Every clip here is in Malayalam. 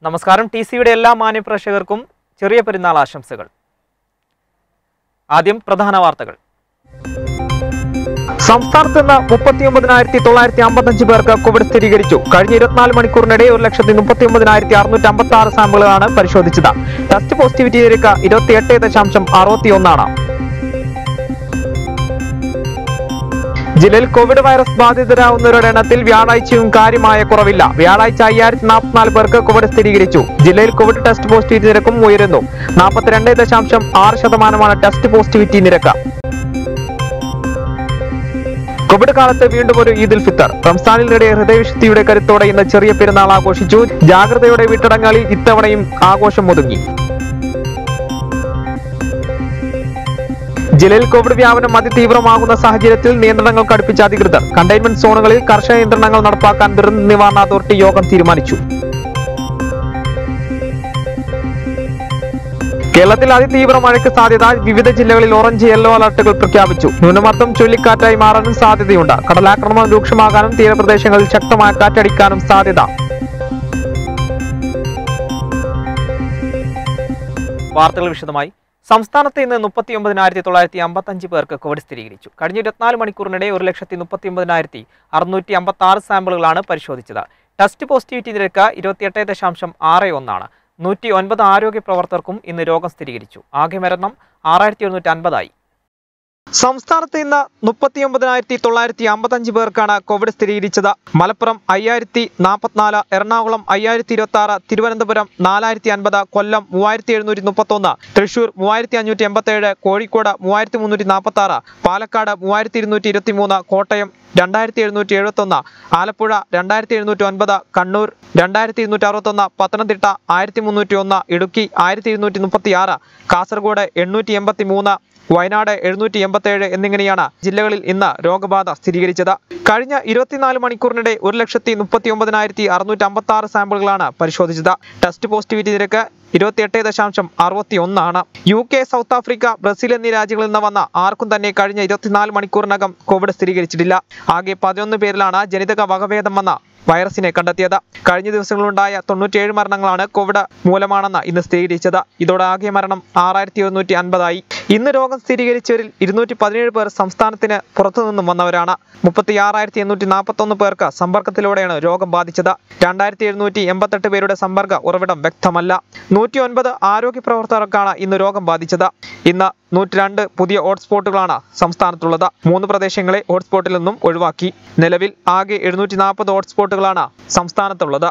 നമസ്കാരം ടി സിയുടെ എല്ലാ മാന്യപ്രേക്ഷകർക്കും ചെറിയ പെരുന്നാൾ ആശംസകൾ ആദ്യം പ്രധാന വാർത്തകൾ സംസ്ഥാനത്ത് നിന്ന് മുപ്പത്തിയൊമ്പതിനായിരത്തി തൊള്ളായിരത്തി അമ്പത്തഞ്ച് പേർക്ക് കോവിഡ് സ്ഥിരീകരിച്ചു കഴിഞ്ഞ ഇരുപത്തിനാല് മണിക്കൂറിനിടെ ഒരു ലക്ഷത്തി മുപ്പത്തി ഒമ്പതിനായിരത്തി അറുന്നൂറ്റി അമ്പത്തി ആറ് സാമ്പിളുകളാണ് പരിശോധിച്ചത് ടെസ്റ്റ് പോസിറ്റിവിറ്റി നിരക്ക് ഇരുപത്തിയെട്ട് ദശാംശം അറുപത്തിയൊന്നാണ് ജില്ലയിൽ കോവിഡ് വൈറസ് ബാധിതരാകുന്നവരുടെ എണ്ണത്തിൽ വ്യാഴാഴ്ചയും കാര്യമായ കുറവില്ല വ്യാഴാഴ്ച അയ്യായിരത്തി നാൽപ്പത്തിനാല് പേർക്ക് കോവിഡ് സ്ഥിരീകരിച്ചു ജില്ലയിൽ കോവിഡ് ടെസ്റ്റ് പോസിറ്റിവിറ്റി നിരക്കും ഉയരുന്നു നാൽപ്പത്തിരണ്ട് ദശാംശം ആറ് ശതമാനമാണ് ടെസ്റ്റ് പോസിറ്റിവിറ്റി നിരക്ക് കോവിഡ് കാലത്ത് വീണ്ടും ഒരു ഈദുൽ ഫിത്തർ റംസാനിനിടെ ഹൃദയവിശുദ്ധിയുടെ കരുത്തോടെ ഇന്ന് ചെറിയ പെരുന്നാൾ ആഘോഷിച്ചു ജാഗ്രതയോടെ വീട്ടടങ്ങളിൽ ഇത്തവണയും ആഘോഷം ഒതുങ്ങി ജില്ലയിൽ കോവിഡ് വ്യാപനം അതിതീവ്രമാകുന്ന സാഹചര്യത്തിൽ നിയന്ത്രണങ്ങൾ കടുപ്പിച്ച അധികൃതർ കണ്ടെയ്ൻമെന്റ് സോണുകളിൽ കർശന നിയന്ത്രണങ്ങൾ നടപ്പാക്കാൻ ദുരന്ത നിവാരണ അതോറിറ്റി യോഗം തീരുമാനിച്ചു കേരളത്തിൽ അതിതീവ്ര മഴയ്ക്ക് സാധ്യത വിവിധ ജില്ലകളിൽ ഓറഞ്ച് യെല്ലോ അലർട്ടുകൾ പ്രഖ്യാപിച്ചു ന്യൂനമർദ്ദം ചുഴലിക്കാറ്റായി മാറാനും സാധ്യതയുണ്ട് കടലാക്രമണം രൂക്ഷമാകാനും തീരപ്രദേശങ്ങളിൽ ശക്തമായ കാറ്റടിക്കാനും സാധ്യത വാർത്തകൾ വിശദമായി സംസ്ഥാനത്ത് ഇന്ന് മുപ്പത്തി ഒമ്പതിനായിരത്തി തൊള്ളായിരത്തി അമ്പത്തഞ്ച് പേർക്ക് കോവിഡ് സ്ഥിരീകരിച്ചു കഴിഞ്ഞ ഇരുപത്തിനാല് മണിക്കൂറിനിടെ ഒരു ലക്ഷത്തി മുപ്പത്തി ഒമ്പതിനായിരത്തി അറുന്നൂറ്റി അമ്പത്തി ആറ് സാമ്പിളുകളാണ് പരിശോധിച്ചത് ടെസ്റ്റ് പോസിറ്റിവിറ്റി നിരക്ക് ഇരുപത്തിയെട്ട് ദശാംശം ആറ് ഒന്നാണ് നൂറ്റി ഒൻപത് ആരോഗ്യ പ്രവർത്തകർക്കും ഇന്ന് രോഗം സ്ഥിരീകരിച്ചു ആകെ മരണം ആറായിരത്തി എഴുന്നൂറ്റി അൻപതായി സംസ്ഥാനത്ത് ഇന്ന് മുപ്പത്തിയൊമ്പതിനായിരത്തി തൊള്ളായിരത്തി അമ്പത്തഞ്ച് പേർക്കാണ് കോവിഡ് സ്ഥിരീകരിച്ചത് മലപ്പുറം അയ്യായിരത്തി നാൽപ്പത്തിനാല് എറണാകുളം അയ്യായിരത്തി ഇരുപത്തി ആറ് തിരുവനന്തപുരം നാലായിരത്തി അൻപത് കൊല്ലം മൂവായിരത്തി എഴുന്നൂറ്റി മുപ്പത്തൊന്ന് തൃശൂർ മൂവായിരത്തി അഞ്ഞൂറ്റി എൺപത്തേഴ് കോഴിക്കോട് മൂവായിരത്തി മുന്നൂറ്റി നാൽപ്പത്തി ആറ് പാലക്കാട് മൂവായിരത്തി ഇരുന്നൂറ്റി ഇരുപത്തി മൂന്ന് കോട്ടയം രണ്ടായിരത്തി എഴുന്നൂറ്റി എഴുപത്തൊന്ന് ആലപ്പുഴ രണ്ടായിരത്തി എഴുന്നൂറ്റി ഒൻപത് കണ്ണൂർ രണ്ടായിരത്തി ഇരുന്നൂറ്റി അറുപത്തൊന്ന് പത്തനംതിട്ട ആയിരത്തി മുന്നൂറ്റി ഒന്ന് ഇടുക്കി ആയിരത്തി ഇരുന്നൂറ്റി മുപ്പത്തി ആറ് കാസർഗോഡ് എണ്ണൂറ്റി എൺപത്തി മൂന്ന് വയനാട് എഴുന്നൂറ്റി എൺപത്തേഴ് എന്നിങ്ങനെയാണ് ജില്ലകളിൽ ഇന്ന് രോഗബാധ സ്ഥിരീകരിച്ചത് കഴിഞ്ഞ ഇരുപത്തിനാല് മണിക്കൂറിനിടെ ഒരു ലക്ഷത്തി മുപ്പത്തി ഒമ്പതിനായിരത്തി അറുന്നൂറ്റി അമ്പത്തി ആറ് സാമ്പിളുകളാണ് പരിശോധിച്ചത് ടെസ്റ്റ് പോസിറ്റിവിറ്റി നിരക്ക് ഇരുപത്തിയെട്ട് ദശാംശം അറുപത്തി ഒന്നാണ് U K South Africa Brazil എന്നീ രാജ്യങ്ങളിൽ നിന്ന് വന്ന ആർക്കും തന്നെ കഴിഞ്ഞ ഇരുപത്തിനാല് മണിക്കൂറിനകം കോവിഡ് സ്ഥിരീകരിച്ചിട്ടില്ല ആകെ പതിനൊന്ന് പേരിലാണ് ജനിതക വകഭേദം വന്ന വൈറസിനെ കണ്ടെത്തിയത് കഴിഞ്ഞ ദിവസങ്ങളിലുണ്ടായ തൊണ്ണൂറ്റിയേഴ് മരണങ്ങളാണ് കോവിഡ് മൂലമാണെന്ന് ഇന്ന് സ്ഥിരീകരിച്ചത് ഇതോടെ ആകെ മരണം ആറായിരത്തി എഴുന്നൂറ്റി അൻപതായി ഇന്ന് രോഗം സ്ഥിരീകരിച്ചവരിൽ ഇരുന്നൂറ്റി പതിനേഴ് പേർ സംസ്ഥാനത്തിന് പുറത്തുനിന്നും വന്നവരാണ് മുപ്പത്തി ആറായിരത്തി എണ്ണൂറ്റി നാൽപ്പത്തൊന്ന് പേർക്ക് സമ്പർക്കത്തിലൂടെയാണ് രോഗം ബാധിച്ചത് രണ്ടായിരത്തി എഴുന്നൂറ്റി എൺപത്തെട്ട് പേരുടെ സമ്പർക്ക ഉറവിടം വ്യക്തമല്ല നൂറ്റി ഒൻപത് ആരോഗ്യ പ്രവർത്തകർക്കാണ് ഇന്ന് രോഗം ബാധിച്ചത് ഇന്ന് നൂറ്റി രണ്ട് പുതിയ ഹോട്ട്സ്പോട്ടുകളാണ് സംസ്ഥാനത്തുള്ളത് മൂന്ന് പ്രദേശങ്ങളെ ഹോട്ട്സ്പോട്ടിൽ നിന്നും ഒഴിവാക്കി നിലവിൽ ആകെ എഴുന്നൂറ്റി നാൽപ്പത് ഹോട്ട്സ്പോട്ടുകളാണ് സംസ്ഥാനത്തുള്ളത്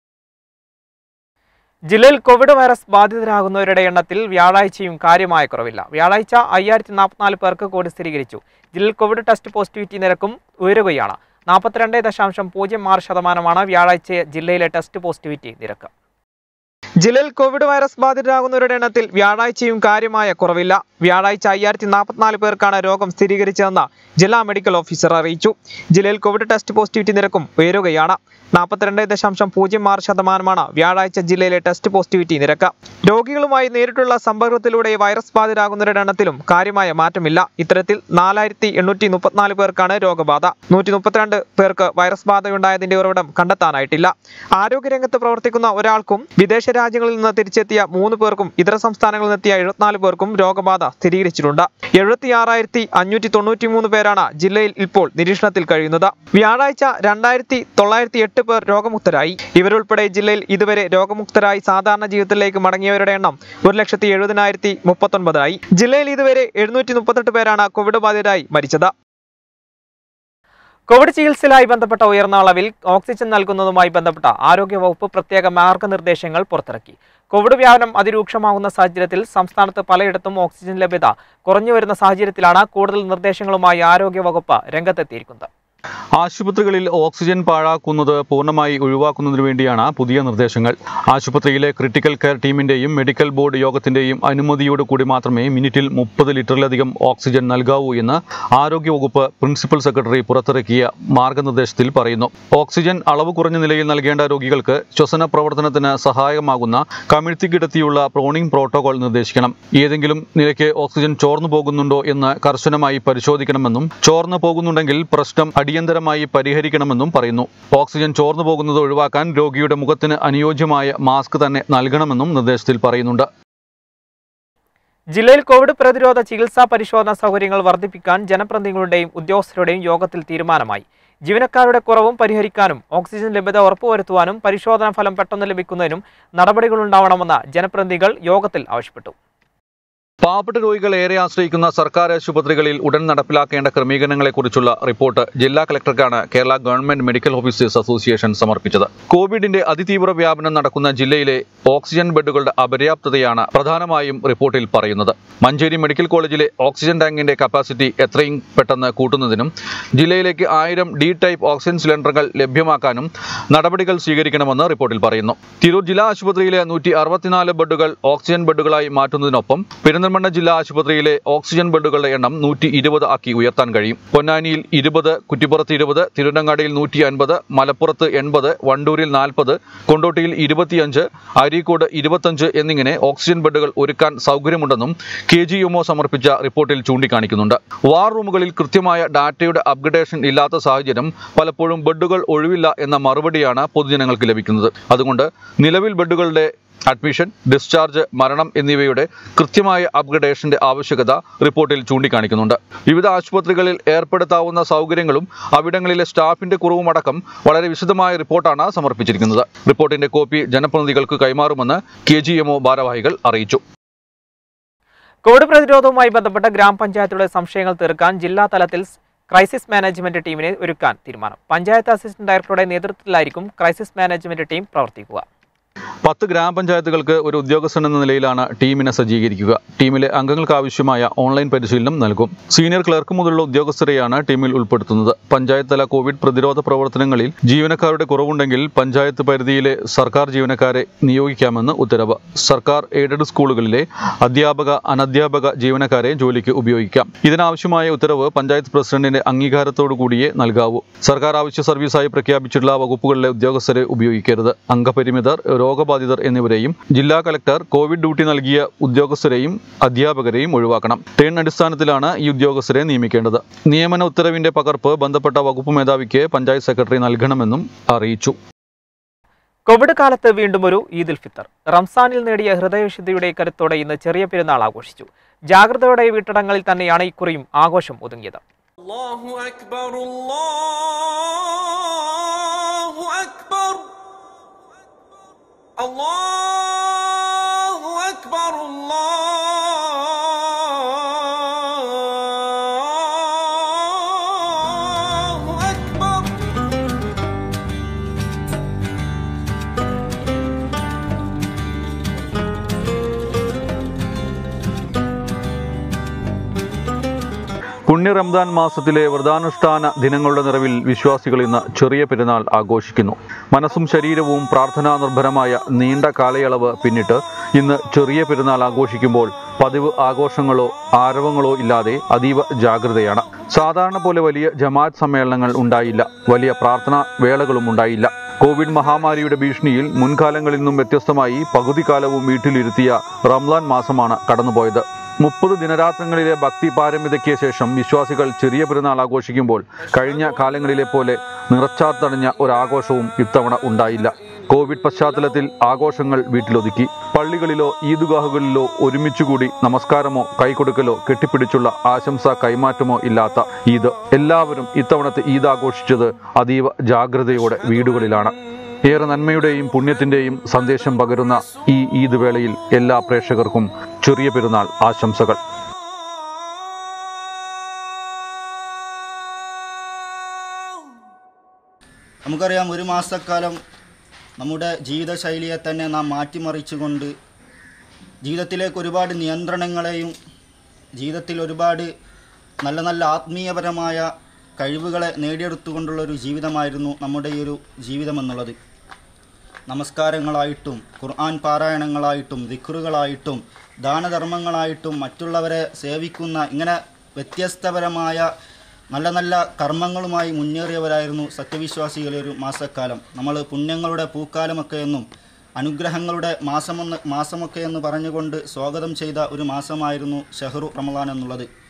ജില്ലയിൽ കോവിഡ് വൈറസ് ബാധിതരാകുന്നവരുടെ എണ്ണത്തിൽ വ്യാഴാഴ്ചയും കാര്യമായ കുറവില്ല വ്യാഴാഴ്ച അയ്യായിരത്തി നാൽപ്പത്തിനാല് പേർക്ക് കോവിഡ് സ്ഥിരീകരിച്ചു ജില്ലയിൽ കോവിഡ് ടെസ്റ്റ് പോസിറ്റിവിറ്റി നിരക്കും ഉയരുകയാണ് നാൽപ്പത്തിരണ്ട് ദശാംശം പൂജ്യം ആറ് ശതമാനമാണ് വ്യാഴാഴ്ച ജില്ലയിലെ ടെസ്റ്റ് പോസിറ്റിവിറ്റി നിരക്ക് ജില്ലയിൽ കോവിഡ് വൈറസ് ബാധിതരാകുന്നവരുടെ എണ്ണത്തിൽ വ്യാഴാഴ്ചയും കാര്യമായ കുറവില്ല വ്യാഴാഴ്ച അയ്യായിരത്തി നാൽപ്പത്തിനാല് പേർക്കാണ് രോഗം സ്ഥിരീകരിച്ചതെന്ന് ജില്ലാ മെഡിക്കൽ ഓഫീസർ അറിയിച്ചു ജില്ലയിൽ കോവിഡ് ടെസ്റ്റ് പോസിറ്റിവിറ്റി നിരക്കും ഉയരുകയാണ് നാൽപ്പത്തിരണ്ട് ദശാംശം പൂജ്യം ആറ് ശതമാനമാണ് വ്യാഴാഴ്ച ജില്ലയിലെ ടെസ്റ്റ് പോസിറ്റിവിറ്റി നിരക്ക് രോഗികളുമായി നേരിട്ടുള്ള സമ്പർക്കത്തിലൂടെ വൈറസ് ബാധിതരാകുന്നവരുടെ എണ്ണത്തിലും കാര്യമായ മാറ്റമില്ല ഇത്തരത്തിൽ നാലായിരത്തി എണ്ണൂറ്റി മുപ്പത്തിനാല് പേർക്കാണ് രോഗബാധ നൂറ്റി മുപ്പത്തിരണ്ട് പേർക്ക് വൈറസ് ബാധയുണ്ടായതിന്റെ ഉറവിടം കണ്ടെത്താനായിട്ടില്ല ആരോഗ്യരംഗത്ത് പ്രവർത്തിക്കുന്ന ഒരാൾക്കും വിദേശ രാജ്യങ്ങളിൽ നിന്ന് തിരിച്ചെത്തിയ മൂന്ന് പേർക്കും ഇതര സംസ്ഥാനങ്ങളിൽ നിന്നെത്തിയ എഴുപത്തിനാല് പേർക്കും രോഗബാധ സ്ഥിരീകരിച്ചിട്ടുണ്ട് എഴുപത്തി ആറായിരത്തി അഞ്ഞൂറ്റി തൊണ്ണൂറ്റി മൂന്ന് പേരാണ് ജില്ലയിൽ ഇപ്പോൾ നിരീക്ഷണത്തിൽ കഴിയുന്നത് വ്യാഴാഴ്ച രണ്ടായിരത്തി തൊള്ളായിരത്തി എട്ട് പേർ രോഗമുക്തരായി ഇവരുൾപ്പെടെ ജില്ലയിൽ ഇതുവരെ രോഗമുക്തരായി സാധാരണ ജീവിതത്തിലേക്ക് മടങ്ങിയവരുടെ എണ്ണം ഒരു ലക്ഷത്തി എഴുപതിനായിരത്തി മുപ്പത്തൊൻപതായി ജില്ലയിൽ ഇതുവരെ എഴുന്നൂറ്റി മുപ്പത്തെട്ട് പേരാണ് കോവിഡ് ബാധിതരായി മരിച്ചത് കോവിഡ് ചികിത്സയിലായി ബന്ധപ്പെട്ട ഉയർന്ന അളവിൽ ഓക്സിജൻ നൽകുന്നതുമായി ബന്ധപ്പെട്ട ആരോഗ്യവകുപ്പ് പ്രത്യേക മാർഗനിർദ്ദേശങ്ങൾ പുറത്തിറക്കി കോവിഡ് വ്യാപനം അതിരൂക്ഷമാകുന്ന സാഹചര്യത്തിൽ സംസ്ഥാനത്ത് പലയിടത്തും ഓക്സിജൻ ലഭ്യത കുറഞ്ഞു വരുന്ന സാഹചര്യത്തിലാണ് കൂടുതൽ നിർദ്ദേശങ്ങളുമായി ആരോഗ്യവകുപ്പ് രംഗത്തെത്തിയിരിക്കുന്നത് ആശുപത്രികളിൽ ഓക്സിജൻ പാഴാക്കുന്നത് പൂർണ്ണമായി ഒഴിവാക്കുന്നതിനു വേണ്ടിയാണ് പുതിയ നിർദ്ദേശങ്ങൾ ആശുപത്രിയിലെ ക്രിട്ടിക്കൽ കെയർ ടീമിന്റെയും മെഡിക്കൽ ബോർഡ് യോഗത്തിന്റെയും അനുമതിയോട് കൂടി മാത്രമേ മിനിറ്റിൽ മുപ്പത് ലിറ്ററിലധികം ഓക്സിജൻ നൽകാവൂ എന്ന് ആരോഗ്യവകുപ്പ് പ്രിൻസിപ്പൽ സെക്രട്ടറി പുറത്തിറക്കിയ മാർഗനിർദ്ദേശത്തിൽ പറയുന്നു ഓക്സിജൻ അളവ് കുറഞ്ഞ നിലയിൽ നൽകേണ്ട രോഗികൾക്ക് ശ്വസന പ്രവർത്തനത്തിന് സഹായകമാകുന്ന കമിഴ്ത്തി കിടത്തിയുള്ള പ്രോണിംഗ് പ്രോട്ടോകോൾ നിർദ്ദേശിക്കണം ഏതെങ്കിലും നിലയ്ക്ക് ഓക്സിജൻ ചോർന്നു പോകുന്നുണ്ടോ എന്ന് കർശനമായി പരിശോധിക്കണമെന്നും ചോർന്നു പോകുന്നുണ്ടെങ്കിൽ പ്രശ്നം അടിയന്തര അടിയന്തരമായി പരിഹരിക്കണമെന്നും പറയുന്നു ഓക്സിജൻ ചോർന്നു പോകുന്നത് ഒഴിവാക്കാൻ രോഗിയുടെ മുഖത്തിന് അനുയോജ്യമായ മാസ്ക് തന്നെ നൽകണമെന്നും നിർദ്ദേശത്തിൽ പറയുന്നുണ്ട് ജില്ലയിൽ കോവിഡ് പ്രതിരോധ ചികിത്സാ പരിശോധനാ സൗകര്യങ്ങൾ വർദ്ധിപ്പിക്കാൻ ജനപ്രതിനിധികളുടെയും ഉദ്യോഗസ്ഥരുടെയും യോഗത്തിൽ തീരുമാനമായി ജീവനക്കാരുടെ കുറവും പരിഹരിക്കാനും ഓക്സിജൻ ലഭ്യത ഉറപ്പുവരുത്തുവാനും പരിശോധനാ ഫലം പെട്ടെന്ന് ലഭിക്കുന്നതിനും നടപടികളുണ്ടാവണമെന്ന് ജനപ്രതിനിധികൾ യോഗത്തിൽ ആവശ്യപ്പെട്ടു പാവപ്പെട്ട രോഗികൾ ഏറെ ആശ്രയിക്കുന്ന സർക്കാർ ആശുപത്രികളിൽ ഉടൻ നടപ്പിലാക്കേണ്ട ക്രമീകരണങ്ങളെക്കുറിച്ചുള്ള റിപ്പോർട്ട് ജില്ലാ കളക്ടർക്കാണ് Kerala government medical officers association സമർപ്പിച്ചത് കോവിഡിന്റെ അതിതീവ്ര വ്യാപനം നടക്കുന്ന ജില്ലയിലെ ഓക്സിജൻ ബെഡുകളുടെ അപര്യാപ്തതയാണ് പ്രധാനമായും റിപ്പോർട്ടിൽ പറയുന്നത് മഞ്ചേരി മെഡിക്കൽ കോളേജിലെ ഓക്സിജൻ ടാങ്കിന്റെ കപ്പാസിറ്റി എത്രയും പെട്ടെന്ന് കൂട്ടുന്നതിനും ജില്ലയിലേക്ക് ആയിരം ഡി ടൈപ്പ് ഓക്സിജൻ സിലിണ്ടറുകൾ ലഭ്യമാക്കാനും നടപടികൾ സ്വീകരിക്കണമെന്ന് റിപ്പോർട്ടിൽ പറയുന്നു തിരൂർ ജില്ലാ ആശുപത്രിയിലെ നൂറ്റി അറുപത്തിനാല് ബെഡുകൾ ഓക്സിജൻ ബെഡുകളായി മാറ്റുന്നതിനൊപ്പം പെരിന്തൽമണ്ണ ജില്ലാ ആശുപത്രിയിലെ ഓക്സിജൻ ബെഡുകളുടെ എണ്ണം നൂറ്റി ഇരുപത് ആക്കി ഉയർത്താൻ കഴിയും പൊന്നാനിയിൽ ഇരുപത് കുറ്റിപ്പുറത്ത് ഇരുപത് തിരുവനങ്ങാടിയിൽ നൂറ്റി അൻപത് മലപ്പുറത്ത് എൺപത് വണ്ടൂരിൽ നാൽപ്പത് കൊണ്ടോട്ടിയിൽ ഇരുപത്തിയഞ്ച് അരീക്കോട് ഇരുപത്തഞ്ച് എന്നിങ്ങനെ ഓക്സിജൻ ബെഡുകൾ ഒരുക്കാൻ സൗകര്യമുണ്ടെന്നും കെ ജി എംഒ സമർപ്പിച്ച റിപ്പോർട്ടിൽ ചൂണ്ടിക്കാണിക്കുന്നുണ്ട് വാർ റൂമുകളിൽ കൃത്യമായ ഡാറ്റയുടെ അപ്ഗ്രഡേഷൻ ഇല്ലാത്ത സാഹചര്യം പലപ്പോഴും ബെഡുകൾ ഒഴിവില്ല എന്ന മറുപടിയാണ് പൊതുജനങ്ങൾക്ക് ലഭിക്കുന്നത് അതുകൊണ്ട് നിലവിൽ ബെഡുകളുടെ അഡ്മിഷൻ ഡിസ്ചാർജ് മരണം എന്നിവയുടെ കൃത്യമായ അപ്ഗ്രഡേഷന്റെ ആവശ്യകത റിപ്പോർട്ടിൽ ചൂണ്ടിക്കാണിക്കുന്നുണ്ട് വിവിധ ആശുപത്രികളിൽ ഏർപ്പെടുത്താവുന്ന സൗകര്യങ്ങളും അവിടങ്ങളിലെ സ്റ്റാഫിന്റെ കുറവുമടക്കം വളരെ വിശദമായ റിപ്പോർട്ടാണ് സമർപ്പിച്ചിരിക്കുന്നത് റിപ്പോർട്ടിന്റെ കോപ്പി ജനപ്രതിനിധികൾക്ക് കൈമാറുമെന്ന് കെ ജി എംഒ ഭാരവാഹികൾ അറിയിച്ചു കോവിഡ് പ്രതിരോധവുമായി ബന്ധപ്പെട്ട ഗ്രാമപഞ്ചായത്തുകളുടെ സംശയങ്ങൾ തീർക്കാൻ ജില്ലാ തലത്തിൽ ക്രൈസിസ് മാനേജ്മെന്റ് ടീമിനെ ഒരുക്കാൻ തീരുമാനം പഞ്ചായത്ത് അസിസ്റ്റന്റ് ഡയറക്ടറുടെ നേതൃത്വത്തിലായിരിക്കും ക്രൈസിസ് മാനേജ്മെന്റ് ടീം പ്രവർത്തിക്കുക പത്ത് ഗ്രാമപഞ്ചായത്തുകൾക്ക് ഒരു ഉദ്യോഗസ്ഥൻ എന്ന നിലയിലാണ് ടീമിനെ സജ്ജീകരിക്കുക ടീമിലെ അംഗങ്ങൾക്ക് ആവശ്യമായ ഓൺലൈൻ പരിശീലനം നൽകും സീനിയർ ക്ലർക്ക് മുതലുള്ള ഉദ്യോഗസ്ഥരെയാണ് ടീമിൽ ഉൾപ്പെടുത്തുന്നത് പഞ്ചായത്ത് തല കോവിഡ് പ്രതിരോധ പ്രവർത്തനങ്ങളിൽ ജീവനക്കാരുടെ കുറവുണ്ടെങ്കിൽ പഞ്ചായത്ത് പരിധിയിലെ സർക്കാർ ജീവനക്കാരെ നിയോഗിക്കാമെന്ന് ഉത്തരവ് സർക്കാർ എയ്ഡഡ് സ്കൂളുകളിലെ അധ്യാപക അനധ്യാപക ജീവനക്കാരെ ജോലിക്ക് ഉപയോഗിക്കാം ഇതിനാവശ്യമായ ഉത്തരവ് പഞ്ചായത്ത് പ്രസിഡന്റിന്റെ അംഗീകാരത്തോടു കൂടിയേ നൽകാവൂ സർക്കാർ ആവശ്യ സർവീസായി പ്രഖ്യാപിച്ചിട്ടുള്ള വകുപ്പുകളിലെ ഉദ്യോഗസ്ഥരെ ഉപയോഗിക്കരുത് അംഗപരിമിതർ രോഗബാധിതർ എന്നിവരെയും ജില്ലാ കലക്ടർ കോവിഡ് ഡ്യൂട്ടി നൽകിയ ഉദ്യോഗസ്ഥരെയും അധ്യാപകരെയും ഒഴിവാക്കണം ടേൺ അടിസ്ഥാനത്തിലാണ് ഈ ഉദ്യോഗസ്ഥരെ നിയമിക്കേണ്ടത് നിയമന ഉത്തരവിന്റെ പകർപ്പ് ബന്ധപ്പെട്ട വകുപ്പ് മേധാവിക്ക് പഞ്ചായത്ത് സെക്രട്ടറി നൽകണമെന്നും അറിയിച്ചു കോവിഡ് കാലത്ത് വീണ്ടും ഒരു ഈദുൽ ഫിത്തർ റംസാനിൽ നേടിയ ഹൃദയവിശുദ്ധിയുടെ കരുത്തോടെ ഇന്ന് ചെറിയ പെരുന്നാൾ ആഘോഷിച്ചു ജാഗ്രതയോടെ വീട്ടിടങ്ങളിൽ തന്നെയാണ് ഇക്കുറിയും ആഘോഷം ഒതുങ്ങിയത് الله أكبر الله أكبر الله أكبر الله أكبر പുണ്യ റംദാൻ മാസത്തിലെ വ്രതാനുഷ്ഠാന ദിനങ്ങളുടെ നിറവിൽ വിശ്വാസികൾ ഇന്ന് ചെറിയ പെരുന്നാൾ ആഘോഷിക്കുന്നു മനസ്സും ശരീരവും പ്രാർത്ഥനാ നിർഭരമായ നീണ്ട കാലയളവ് പിന്നിട്ട് ഇന്ന് ചെറിയ പെരുന്നാൾ ആഘോഷിക്കുമ്പോൾ പതിവ് ആഘോഷങ്ങളോ ആരവങ്ങളോ ഇല്ലാതെ അതീവ ജാഗ്രതയാണ് സാധാരണ പോലെ വലിയ ജമാഅത്ത് സമ്മേളനങ്ങൾ ഉണ്ടായില്ല വലിയ പ്രാർത്ഥനാ വേളകളും ഉണ്ടായില്ല കോവിഡ് മഹാമാരിയുടെ ഭീഷണിയിൽ മുൻകാലങ്ങളിൽ നിന്നും വ്യത്യസ്തമായി പകുതി കാലവും വീട്ടിലിരുത്തിയ റംലാൻ മാസമാണ് കടന്നുപോയത് മുപ്പത് ദിനരാത്രങ്ങളിലെ ഭക്തി പാരമ്യതയ്ക്ക് ശേഷം വിശ്വാസികൾ ചെറിയ പെരുന്നാൾ ആഘോഷിക്കുമ്പോൾ കഴിഞ്ഞ കാലങ്ങളിലെ പോലെ നിറച്ചാത്തണിഞ്ഞ ഒരാഘോഷവും ഇത്തവണ ഉണ്ടായില്ല കോവിഡ് പശ്ചാത്തലത്തിൽ ആഘോഷങ്ങൾ വീട്ടിലൊതുക്കി പള്ളികളിലോ ഈദ്ഗാഹുകളിലോ ഒരുമിച്ചുകൂടി നമസ്കാരമോ കൈകൊടുക്കലോ കെട്ടിപ്പിടിച്ചുള്ള ആശംസ കൈമാറ്റമോ ഇല്ലാത്ത ഈദ് എല്ലാവരും ഇത്തവണത്തെ ഈദ് ആഘോഷിച്ചത് അതീവ ജാഗ്രതയോടെ വീടുകളിലാണ് ഏറെ നന്മയുടെയും പുണ്യത്തിന്റെയും സന്ദേശം പകരുന്ന ഈ ഈദ് വേളയിൽ എല്ലാ പ്രേക്ഷകർക്കും ചെറിയ പെരുന്നാൾ ആശംസകൾ നമുക്കറിയാം ഒരു മാസക്കാലം നമ്മുടെ ജീവിതശൈലിയെ തന്നെ നാം മാറ്റിമറിച്ചുകൊണ്ട് ജീവിതത്തിലേക്ക് ഒരുപാട് നിയന്ത്രണങ്ങളെയും ജീവിതത്തിൽ ഒരുപാട് നല്ല നല്ല ആത്മീയപരമായ കഴിവുകളെ നേടിയെടുത്തുകൊണ്ടുള്ള ഒരു ജീവിതമായിരുന്നു നമ്മുടെ ഈ ഒരു ജീവിതം എന്നുള്ളത് നമസ്കാരങ്ങളായിട്ടും ഖുർആൻ പാരായണങ്ങളായിട്ടും ദിക്റുകളായിട്ടും ദാനധർമ്മങ്ങളായിട്ടും മറ്റുള്ളവരെ സേവിക്കുന്ന ഇങ്ങനെ വ്യത്യസ്തപരമായ നല്ല നല്ല കർമ്മങ്ങളുമായി മുന്നേറിയവരായിരുന്നു സത്യവിശ്വാസികളെ ഒരു മാസക്കാലം നമ്മൾ പുണ്യങ്ങളുടെ പൂക്കാലമൊക്കെ എന്നും അനുഗ്രഹങ്ങളുടെ മാസമെന്ന് മാസമൊക്കെ എന്ന് പറഞ്ഞുകൊണ്ട് സ്വാഗതം ചെയ്ത ഒരു മാസമായിരുന്നു ഷഹറു റമദാൻ എന്നുള്ളത്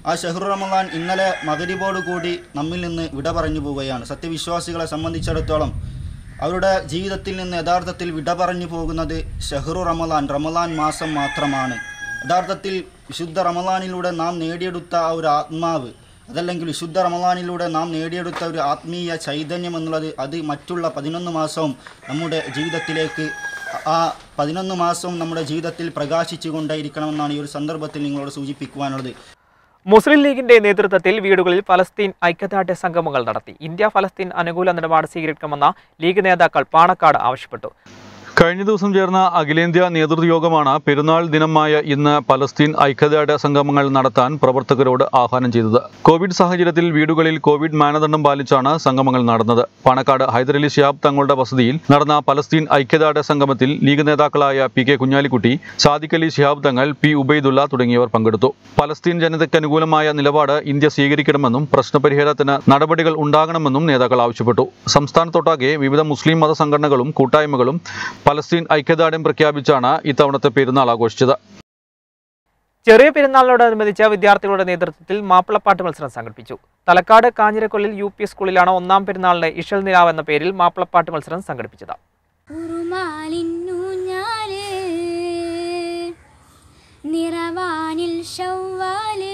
ആ ഷെഹ്റു റമദാൻ ഇന്നലെ മകരിബോടുകൂടി നമ്മിൽ നിന്ന് വിട പറഞ്ഞു പോവുകയാണ് സത്യവിശ്വാസികളെ സംബന്ധിച്ചിടത്തോളം അവരുടെ ജീവിതത്തിൽ നിന്ന് യഥാർത്ഥത്തിൽ വിട പറഞ്ഞു പോകുന്നത് ഷെഹ്റു റമദാൻ റമദാൻ മാസം മാത്രമാണ് യഥാർത്ഥത്തിൽ വിശുദ്ധ റമദാനിലൂടെ നാം നേടിയെടുത്ത ആ ഒരു ആത്മാവ് അതല്ലെങ്കിൽ വിശുദ്ധ റമദാനിലൂടെ നാം നേടിയെടുത്ത ഒരു ആത്മീയ ചൈതന്യം എന്നുള്ളത് അത് മറ്റുള്ള പതിനൊന്ന് മാസവും നമ്മുടെ ജീവിതത്തിലേക്ക് ആ പതിനൊന്ന് മാസവും നമ്മുടെ ജീവിതത്തിൽ പ്രകാശിച്ചു കൊണ്ടേയിരിക്കണമെന്നാണ് ഈ ഒരു സന്ദർഭത്തിൽ നിങ്ങളോട് സൂചിപ്പിക്കുവാനുള്ളത് മുസ്ലിം ലീഗിന്റെ നേതൃത്വത്തിൽ വീടുകളിൽ ഫലസ്തീൻ ഐക്യദാർഢ്യ സംഗമങ്ങൾ നടത്തി ഇന്ത്യ ഫലസ്തീൻ അനുകൂല നിലപാട് സ്വീകരിക്കണമെന്ന ലീഗ് നേതാക്കൾ പാണക്കാട് ആവശ്യപ്പെട്ടു കഴിഞ്ഞ ദിവസം ചേർന്ന അഖിലേന്ത്യാ നേതൃയോഗമാണ് പെരുന്നാൾ ദിനമായ ഇന്ന് പലസ്തീൻ ഐക്യദാർഢ്യ സംഗമങ്ങൾ നടത്താൻ പ്രവർത്തകരോട് ആഹ്വാനം ചെയ്തത് കോവിഡ് സാഹചര്യത്തിൽ വീടുകളിൽ കോവിഡ് മാനദണ്ഡം പാലിച്ചാണ് സംഗമങ്ങൾ നടന്നത് പാണക്കാട് ഹൈദരലി ശിഹാബ് തങ്ങളുടെ വസതിയിൽ നടന്ന പലസ്തീൻ ഐക്യദാർഢ്യ സംഗമത്തിൽ ലീഗ് നേതാക്കളായ P K Kunhalikutty Sadiq Ali Shihab Thangal P Ubaidullah തുടങ്ങിയവർ പങ്കെടുത്തു പലസ്തീൻ ജനതയ്ക്ക് അനുകൂലമായ നിലപാട് ഇന്ത്യ സ്വീകരിക്കണമെന്നും പ്രശ്നപരിഹാരത്തിന് നടപടികൾ ഉണ്ടാകണമെന്നും നേതാക്കൾ ആവശ്യപ്പെട്ടു സംസ്ഥാനത്തൊട്ടാകെ വിവിധ മുസ്ലിം മത സംഘടനകളും കൂട്ടായ്മകളും പലസ്തീൻ ഐക്യദാർഢ്യം പ്രഖ്യാപിച്ചാണ് ഇത്തവണത്തെ പെരുന്നാൾ ആഘോഷിച്ചത് ചെറിയ പെരുന്നാളിനോടനുബന്ധിച്ച് വിദ്യാർത്ഥികളുടെ നേതൃത്വത്തിൽ മാപ്പിളപ്പാട്ട് മത്സരം സംഘടിപ്പിച്ചു തലക്കാട് കാഞ്ഞിരക്കൊല്ലിൽ യു പി സ്കൂളിലാണ് ഒന്നാം പെരുന്നാളിന് ഇഷൽ നിലാവ് എന്ന പേരിൽ മാപ്പിളപ്പാട്ട് മത്സരം സംഘടിപ്പിച്ചത് ഉറുമാലിന്നൂഞ്ഞാല് നിറവാനിൽ ഷവ്വാല്